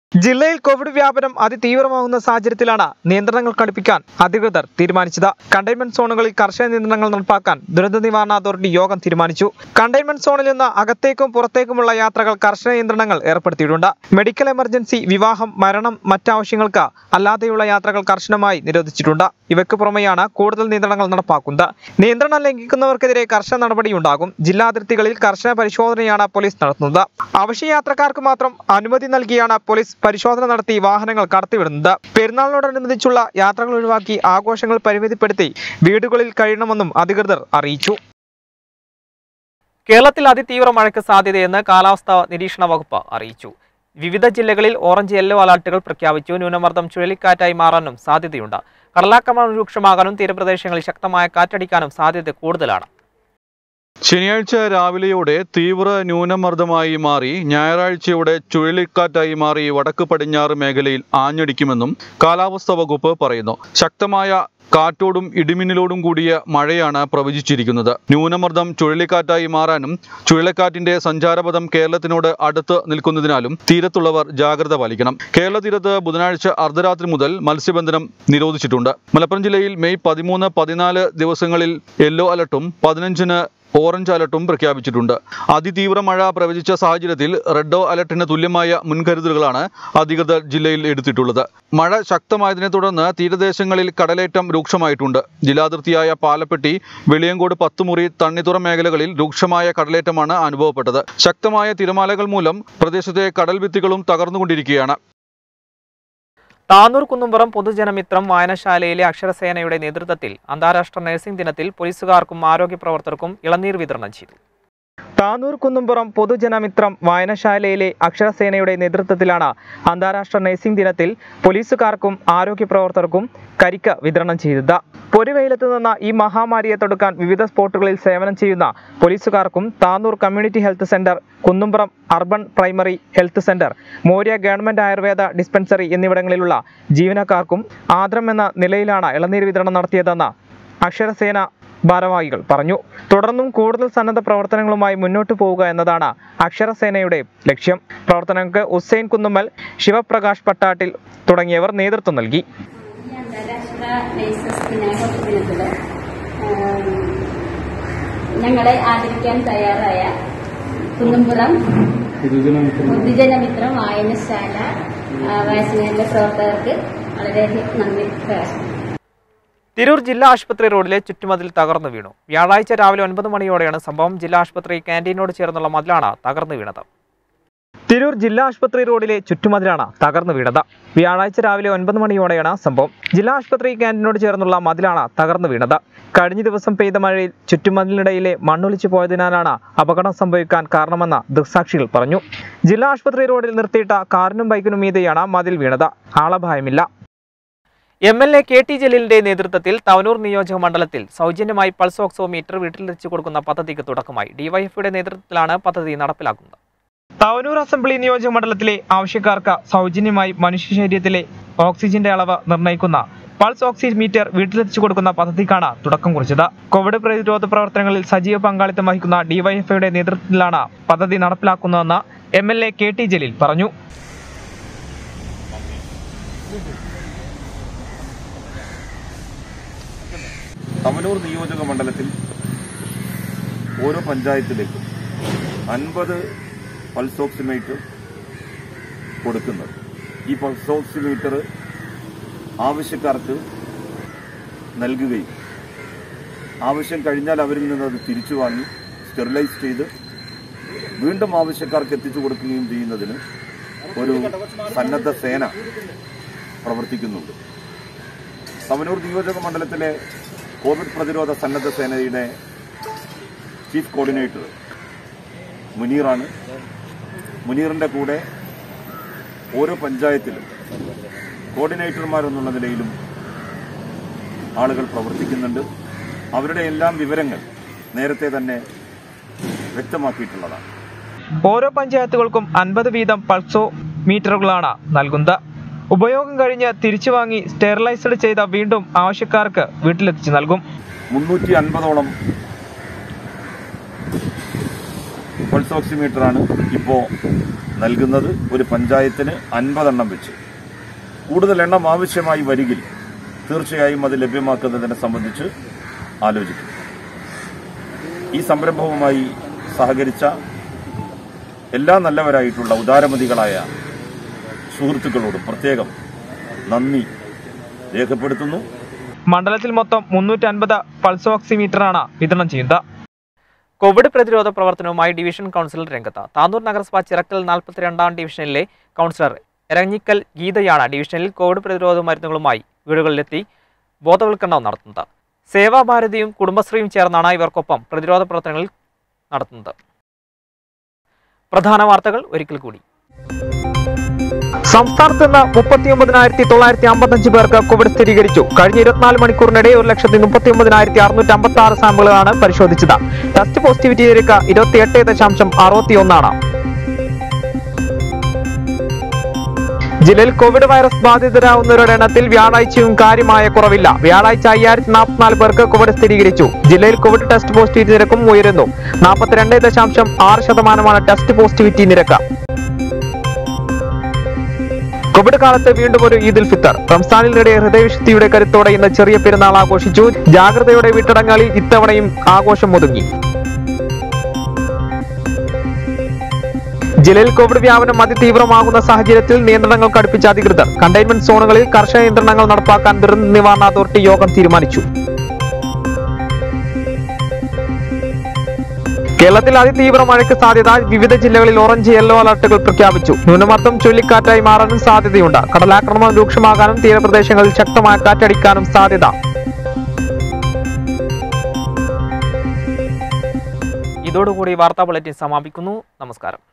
ജില്ലയിൽ കോവിഡ് വ്യാപനം അതിതീവ്രമാകുന്ന സാഹചര്യത്തിലാണ് നിയന്ത്രണങ്ങൾ കടുപ്പിക്കാൻ അധികൃതർ തീരുമാനിച്ചത് കണ്ടെയ്ൻമെന്റ് സോണുകളിൽ കർശന നിയന്ത്രണങ്ങൾ നടപ്പാക്കാൻ ദുരന്ത നിവാരണ അതോറിറ്റി യോഗം തീരുമാനിച്ചു കണ്ടെയ്ൻമെന്റ് സോണിൽ നിന്ന് അകത്തേക്കും പുറത്തേക്കുമുള്ള യാത്രകൾ കർശന നിയന്ത്രണങ്ങൾ ഏർപ്പെടുത്തിയിട്ടുണ്ട് മെഡിക്കൽ എമർജൻസി വിവാഹം മരണം മറ്റാവശ്യങ്ങൾക്ക് അല്ലാതെയുള്ള യാത്രകൾ കർശനമായി നിരോധിച്ചിട്ടുണ്ട് ഇവയ്ക്ക് പുറമെയാണ് കൂടുതൽ നിയന്ത്രണങ്ങൾ നടപ്പാക്കുന്നത് നിയന്ത്രണം ലംഘിക്കുന്നവർക്കെതിരെ കർശന നടപടിയുണ്ടാകും ജില്ലാ അതിർത്തികളിൽ കർശന പരിശോധനയാണ് പോലീസ് നടത്തുന്നത് അവശ്യ യാത്രക്കാർക്ക് മാത്രം അനുമതി നൽകിയാണ് പോലീസ് പരിശോധന നടത്തി വാഹനങ്ങൾ കടത്തിവിടുന്നത് പെരുന്നാളിനോടനുബന്ധിച്ചുള്ള യാത്രകൾ ഒഴിവാക്കി ആഘോഷങ്ങൾ പരിമിതിപ്പെടുത്തി വീടുകളിൽ കഴിയണമെന്നും അധികൃതർ അറിയിച്ചു കേരളത്തിൽ അതിതീവ്ര മഴയ്ക്ക് സാധ്യതയെന്ന് കാലാവസ്ഥാ നിരീക്ഷണ വകുപ്പ് അറിയിച്ചു വിവിധ ജില്ലകളിൽ ഓറഞ്ച് യെല്ലോ അലർട്ടുകൾ പ്രഖ്യാപിച്ചു ന്യൂനമർദ്ദം ചുഴലിക്കാറ്റായി മാറാനും സാധ്യതയുണ്ട് കടലാക്രമണം രൂക്ഷമാകാനും തീരപ്രദേശങ്ങളിൽ ശക്തമായ കാറ്റടിക്കാനും സാധ്യത കൂടുതലാണ് ശനിയാഴ്ച രാവിലെയോടെ തീവ്ര ന്യൂനമർദ്ദമായി മാറി ഞായറാഴ്ചയോടെ ചുഴലിക്കാറ്റായി മാറി വടക്ക് പടിഞ്ഞാറ് മേഖലയിൽ ആഞ്ഞടിക്കുമെന്നും കാലാവസ്ഥാ വകുപ്പ് പറയുന്നു ശക്തമായ കാറ്റോടും ഇടിമിന്നലോടും കൂടിയ മഴയാണ് പ്രവചിച്ചിരിക്കുന്നത് ന്യൂനമർദ്ദം ചുഴലിക്കാറ്റായി മാറാനും ചുഴലിക്കാറ്റിന്റെ സഞ്ചാരപഥം കേരളത്തിനോട് അടുത്ത് നിൽക്കുന്നതിനാലും തീരത്തുള്ളവർ ജാഗ്രത പാലിക്കണം കേരള തീരത്ത് ബുധനാഴ്ച അർദ്ധരാത്രി മുതൽ മത്സ്യബന്ധനം നിരോധിച്ചിട്ടുണ്ട് മലപ്പുറം ജില്ലയിൽ മെയ് പതിമൂന്ന് പതിനാല് ദിവസങ്ങളിൽ യെല്ലോ അലർട്ടും പതിനഞ്ചിന് ഓറഞ്ച് അലർട്ടും പ്രഖ്യാപിച്ചിട്ടുണ്ട് അതിതീവ്ര മഴ പ്രവചിച്ച സാഹചര്യത്തിൽ റെഡ് അലർട്ടിന് തുല്യമായ മുൻകരുതലുകളാണ് അധികൃതർ ജില്ലയിൽ എടുത്തിട്ടുള്ളത് മഴ ശക്തമായതിനെ തുടർന്ന് തീരദേശങ്ങളിൽ കടലേറ്റം രൂക്ഷമായിട്ടുണ്ട് ജില്ലാതിർത്തിയായ പാലപ്പെട്ടി വെളിയങ്കോട് പത്തുമുറി തണ്ണിത്തുറ മേഖലകളിൽ രൂക്ഷമായ കടലേറ്റമാണ് അനുഭവപ്പെട്ടത് ശക്തമായ തിരമാലകൾ മൂലം പ്രദേശത്തെ കടൽ ഭിത്തികളും തകർന്നുകൊണ്ടിരിക്കുകയാണ് താനൂർ കുന്നുംപുറം പൊതുജനമിത്രം വായനശാലയിലെ അക്ഷരസേനയുടെ നേതൃത്വത്തിൽ അന്താരാഷ്ട്ര നഴ്സിംഗ് ദിനത്തിൽ പോലീസുകാർക്കും ആരോഗ്യ പ്രവർത്തകർക്കും ഇളനീർ വിതരണം ചെയ്തു താനൂർ കുന്നുംപുറം പൊതുജനമിത്രം വായനശാലയിലെ അക്ഷരസേനയുടെ നേതൃത്വത്തിലാണ് അന്താരാഷ്ട്ര നഴ്സിംഗ് ദിനത്തിൽ പോലീസുകാർക്കും ആരോഗ്യ പ്രവർത്തകർക്കും കരിക്ക് വിതരണം ചെയ്തത് പൊരുവെയിലത്ത് നിന്ന് ഈ മഹാമാരിയെ തടുക്കാൻ വിവിധ സ്പോട്ടുകളിൽ സേവനം ചെയ്യുന്ന പോലീസുകാർക്കും Tanur community health centre Kunnumpuram urban primary health centre Morya government Ayurveda dispensary എന്നിവിടങ്ങളിലുള്ള ജീവനക്കാർക്കും ആദരം എന്ന നിലയിലാണ് ഇളനീർ വിതരണം നടത്തിയതെന്ന് അക്ഷരസേന ഭാരവാഹികൾ പറഞ്ഞു തുടർന്നും കൂടുതൽ സന്നദ്ധ പ്രവർത്തനങ്ങളുമായി മുന്നോട്ട് പോവുക എന്നതാണ് അക്ഷരസേനയുടെ ലക്ഷ്യം പ്രവർത്തനങ്ങൾക്ക് ഹുസൈൻ കുന്നുമ്മൽ ശിവപ്രകാശ് പട്ടാട്ടിൽ തുടങ്ങിയവർ നേതൃത്വം നൽകി അന്താരാഷ്ട്ര ലേസസ് ദിനാഘോഷ ദിനത്തിൽ ഞങ്ങളെ ആദരിക്കാൻ തയ്യാറായ കുന്നുംപുറം പൊതുജനമിത്രം വായനശാല ആ, വായനശാലയിലെ പ്രവർത്തകർക്ക് വളരെയധികം നന്ദി പ്രകാശിക്കുന്നു തിരൂർ ജില്ലാ ആശുപത്രി റോഡിലെ ചുറ്റുമതിൽ തകർന്നു വീണു വ്യാഴാഴ്ച രാവിലെ ഒൻപത് മണിയോടെയാണ് സംഭവം ജില്ലാ ആശുപത്രി ക്യാന്റീനോട് ചേർന്നുള്ള മതിലാണ് തകർന്നു വീണത് തിരൂർ ജില്ലാ ആശുപത്രി റോഡിലെ ചുറ്റുമതിലാണ് തകർന്നു വീണത് വ്യാഴാഴ്ച രാവിലെ ഒൻപത് മണിയോടെയാണ് സംഭവം ജില്ലാ ആശുപത്രി ക്യാന്റീനോട് ചേർന്നുള്ള മതിലാണ് തകർന്നു വീണത് കഴിഞ്ഞ ദിവസം പെയ്ത മഴയിൽ ചുറ്റുമതിലിനിടയിലെ മണ്ണൊലിച്ചു പോയതിനാലാണ് അപകടം സംഭവിക്കാൻ കാരണമെന്ന് ദൃക്സാക്ഷികൾ പറഞ്ഞു ജില്ലാ ആശുപത്രി റോഡിൽ നിർത്തിയിട്ട കാറിനും ബൈക്കിനും മീതെയാണ് മതിൽ വീണത് ആളപായമില്ല M L A K T ജലീലിന്റെ നേതൃത്വത്തിൽ തവനൂർ നിയോജക മണ്ഡലത്തിൽ സൗജന്യമായി പൾസ് ഓക്സോമീറ്റർ വീട്ടിലെത്തിച്ചു കൊടുക്കുന്ന പദ്ധതിക്ക് തുടക്കമായി ഡിവൈഎഫ്ഐയുടെ നേതൃത്വത്തിലാണ് പദ്ധതി നടപ്പിലാക്കുന്നത് തവനൂർ അസംബ്ലി നിയോജക മണ്ഡലത്തിലെ ആവശ്യക്കാർക്ക് സൗജന്യമായി മനുഷ്യ ശരീരത്തിലെ ഓക്സിജന്റെ അളവ് നിർണ്ണയിക്കുന്ന പൾസ് ഓക്സിമീറ്റർ വീട്ടിലെത്തിച്ചു കൊടുക്കുന്ന പദ്ധതിക്കാണ് തുടക്കം കുറിച്ചത് കോവിഡ് പ്രതിരോധ പ്രവർത്തനങ്ങളിൽ സജീവ പങ്കാളിത്തം വഹിക്കുന്ന ഡിവൈഎഫ്ഐയുടെ നേതൃത്വത്തിലാണ് പദ്ധതി നടപ്പിലാക്കുന്നതെന്ന് M L A K T Jaleel പറഞ്ഞു തവനൂർ നിയോജക മണ്ഡലത്തിൽ ഓരോ പഞ്ചായത്തിലേക്കും അൻപത് പൾസ് ഓക്സിമീറ്റർ കൊടുക്കുന്നത് ഈ പൾസ് ഓക്സിമീറ്റർ ആവശ്യക്കാർക്ക് നൽകുകയും ആവശ്യം കഴിഞ്ഞാൽ അവരിൽ നിന്ന് അത് തിരിച്ചു വാങ്ങി സ്റ്റെറിലൈസ് ചെയ്ത് വീണ്ടും ആവശ്യക്കാർക്ക് എത്തിച്ചു കൊടുക്കുകയും ചെയ്യുന്നതിന് ഒരു സന്നദ്ധ സേന പ്രവർത്തിക്കുന്നുണ്ട് തവനൂർ നിയോജക മണ്ഡലത്തിലെ കോവിഡ് പ്രതിരോധ സന്നദ്ധ സേനയുടെ ചീഫ് കോർഡിനേറ്റർ മുനീറാണ് മുനീറിൻ്റെ കൂടെ ഓരോ പഞ്ചായത്തിലും കോർഡിനേറ്റർമാരെന്നുള്ള നിലയിലും ആളുകൾ പ്രവർത്തിക്കുന്നുണ്ട് അവരുടെ എല്ലാം വിവരങ്ങൾ നേരത്തെ തന്നെ വ്യക്തമാക്കിയിട്ടുള്ളതാണ് ഓരോ പഞ്ചായത്തുകൾക്കും അൻപത് വീതം പൾസോ മീറ്ററുകളാണ് നൽകുന്നത് ഉപയോഗം കഴിഞ്ഞ് തിരിച്ചു വാങ്ങി സ്റ്റെറിലൈസ്ഡ് ചെയ്ത വീണ്ടും ആവശ്യക്കാർക്ക് വീട്ടിലെത്തിച്ച് നൽകും മുന്നൂറ്റി അൻപതോളം പൾസ് ഓക്സിമീറ്ററാണ് ഇപ്പോൾ നൽകുന്നത് ഒരു പഞ്ചായത്തിന് അൻപതെണ്ണം വെച്ച് കൂടുതൽ എണ്ണം ആവശ്യമായി വരികിൽ തീർച്ചയായും അത് ലഭ്യമാക്കുന്നതിനെ സംബന്ധിച്ച് ആലോചിക്കും ഈ സംരംഭവുമായി സഹകരിച്ച എല്ലാ നല്ലവരായിട്ടുള്ള ഉദാരമതികളായ സുഹൃത്തുക്കളോടും പ്രത്യേകം നന്ദി രേഖപ്പെടുത്തുന്നു മണ്ഡലത്തിൽ മൊത്തം മുന്നൂറ്റി അൻപത് പൾസ് ഓക്സിമീറ്ററാണ് വിതരണം ചെയ്യുന്നത് കോവിഡ് പ്രതിരോധ പ്രവർത്തനവുമായി ഡിവിഷൻ കൗൺസിലർ രംഗത്ത് താന്നൂർ നഗരസഭ ചിറക്കൽ നാൽപ്പത്തിരണ്ടാം ഡിവിഷനിലെ കൗൺസിലർ എരഞ്ഞിക്കൽ ഗീതയാണ് ഡിവിഷനിൽ കോവിഡ് പ്രതിരോധ മരുന്നുകളുമായി വീടുകളിലെത്തി ബോധവൽക്കരണം നടത്തുന്നത് സേവാഭാരതിയും കുടുംബശ്രീയും ചേർന്നാണ് ഇവർക്കൊപ്പം പ്രതിരോധ പ്രവർത്തനങ്ങൾ നടത്തുന്നത് പ്രധാന വാർത്തകൾ ഒരിക്കൽ കൂടി സംസ്ഥാനത്ത് നിന്ന് മുപ്പത്തിയൊമ്പതിനായിരത്തി തൊള്ളായിരത്തി അമ്പത്തഞ്ച് പേർക്ക് കോവിഡ് സ്ഥിരീകരിച്ചു കഴിഞ്ഞ ഇരുപത്തിനാല് മണിക്കൂറിനിടെ ഒരു ലക്ഷത്തി മുപ്പത്തി ഒമ്പതിനായിരത്തി അറുന്നൂറ്റി അമ്പത്തി ആറ് സാമ്പിളുകളാണ് പരിശോധിച്ചത് ടെസ്റ്റ് പോസിറ്റിവിറ്റി നിരക്ക് ഇരുപത്തിയെട്ട് ദശാംശം അറുപത്തിയൊന്നാണ് ജില്ലയിൽ കോവിഡ് വൈറസ് ബാധിതരാവുന്നവരുടെ എണ്ണത്തിൽ വ്യാഴാഴ്ചയും കാര്യമായ കുറവില്ല വ്യാഴാഴ്ച അയ്യായിരത്തി നാൽപ്പത്തിനാല് പേർക്ക് കോവിഡ് സ്ഥിരീകരിച്ചു ജില്ലയിൽ കോവിഡ് ടെസ്റ്റ് പോസിറ്റിവിറ്റി നിരക്കും ഉയരുന്നു നാൽപ്പത്തിരണ്ട് ദശാംശം ആറ് ശതമാനമാണ് ടെസ്റ്റ് പോസിറ്റിവിറ്റി നിരക്ക് കോവിഡ് കാലത്ത് വീണ്ടും ഒരു ഈദുൽ ഫിത്തർ റംസാനിനിടെ ഹൃദയവിശുദ്ധിയുടെ കരുത്തോടെ ഇന്ന് ചെറിയ പെരുന്നാൾ ആഘോഷിച്ചു ജാഗ്രതയോടെ വീട്ടടങ്ങളിൽ ഇത്തവണയും ആഘോഷം ഒതുങ്ങി ജില്ലയിൽ കോവിഡ് വ്യാപനം അതിതീവ്രമാകുന്ന സാഹചര്യത്തിൽ നിയന്ത്രണങ്ങൾ കടുപ്പിച്ച അധികൃതർ കണ്ടെയ്ൻമെന്റ് സോണുകളിൽ കർശന നിയന്ത്രണങ്ങൾ നടപ്പാക്കാൻ ദുരന്ത നിവാരണ അതോറിറ്റി യോഗം തീരുമാനിച്ചു കേരളത്തിൽ അതിതീവ്ര മഴയ്ക്ക് സാധ്യത വിവിധ ജില്ലകളിൽ ഓറഞ്ച് യെല്ലോ അലർട്ടുകൾ പ്രഖ്യാപിച്ചു ന്യൂനമർദ്ദം ചുഴലിക്കാറ്റായി മാറാനും സാധ്യതയുണ്ട് കടലാക്രമണം രൂക്ഷമാകാനും തീരപ്രദേശങ്ങളിൽ ശക്തമായ കാറ്റടിക്കാനും സാധ്യത ഇതോടുകൂടി വാർത്താ ബുള്ളറ്റിൻ സമാപിക്കുന്നു നമസ്കാരം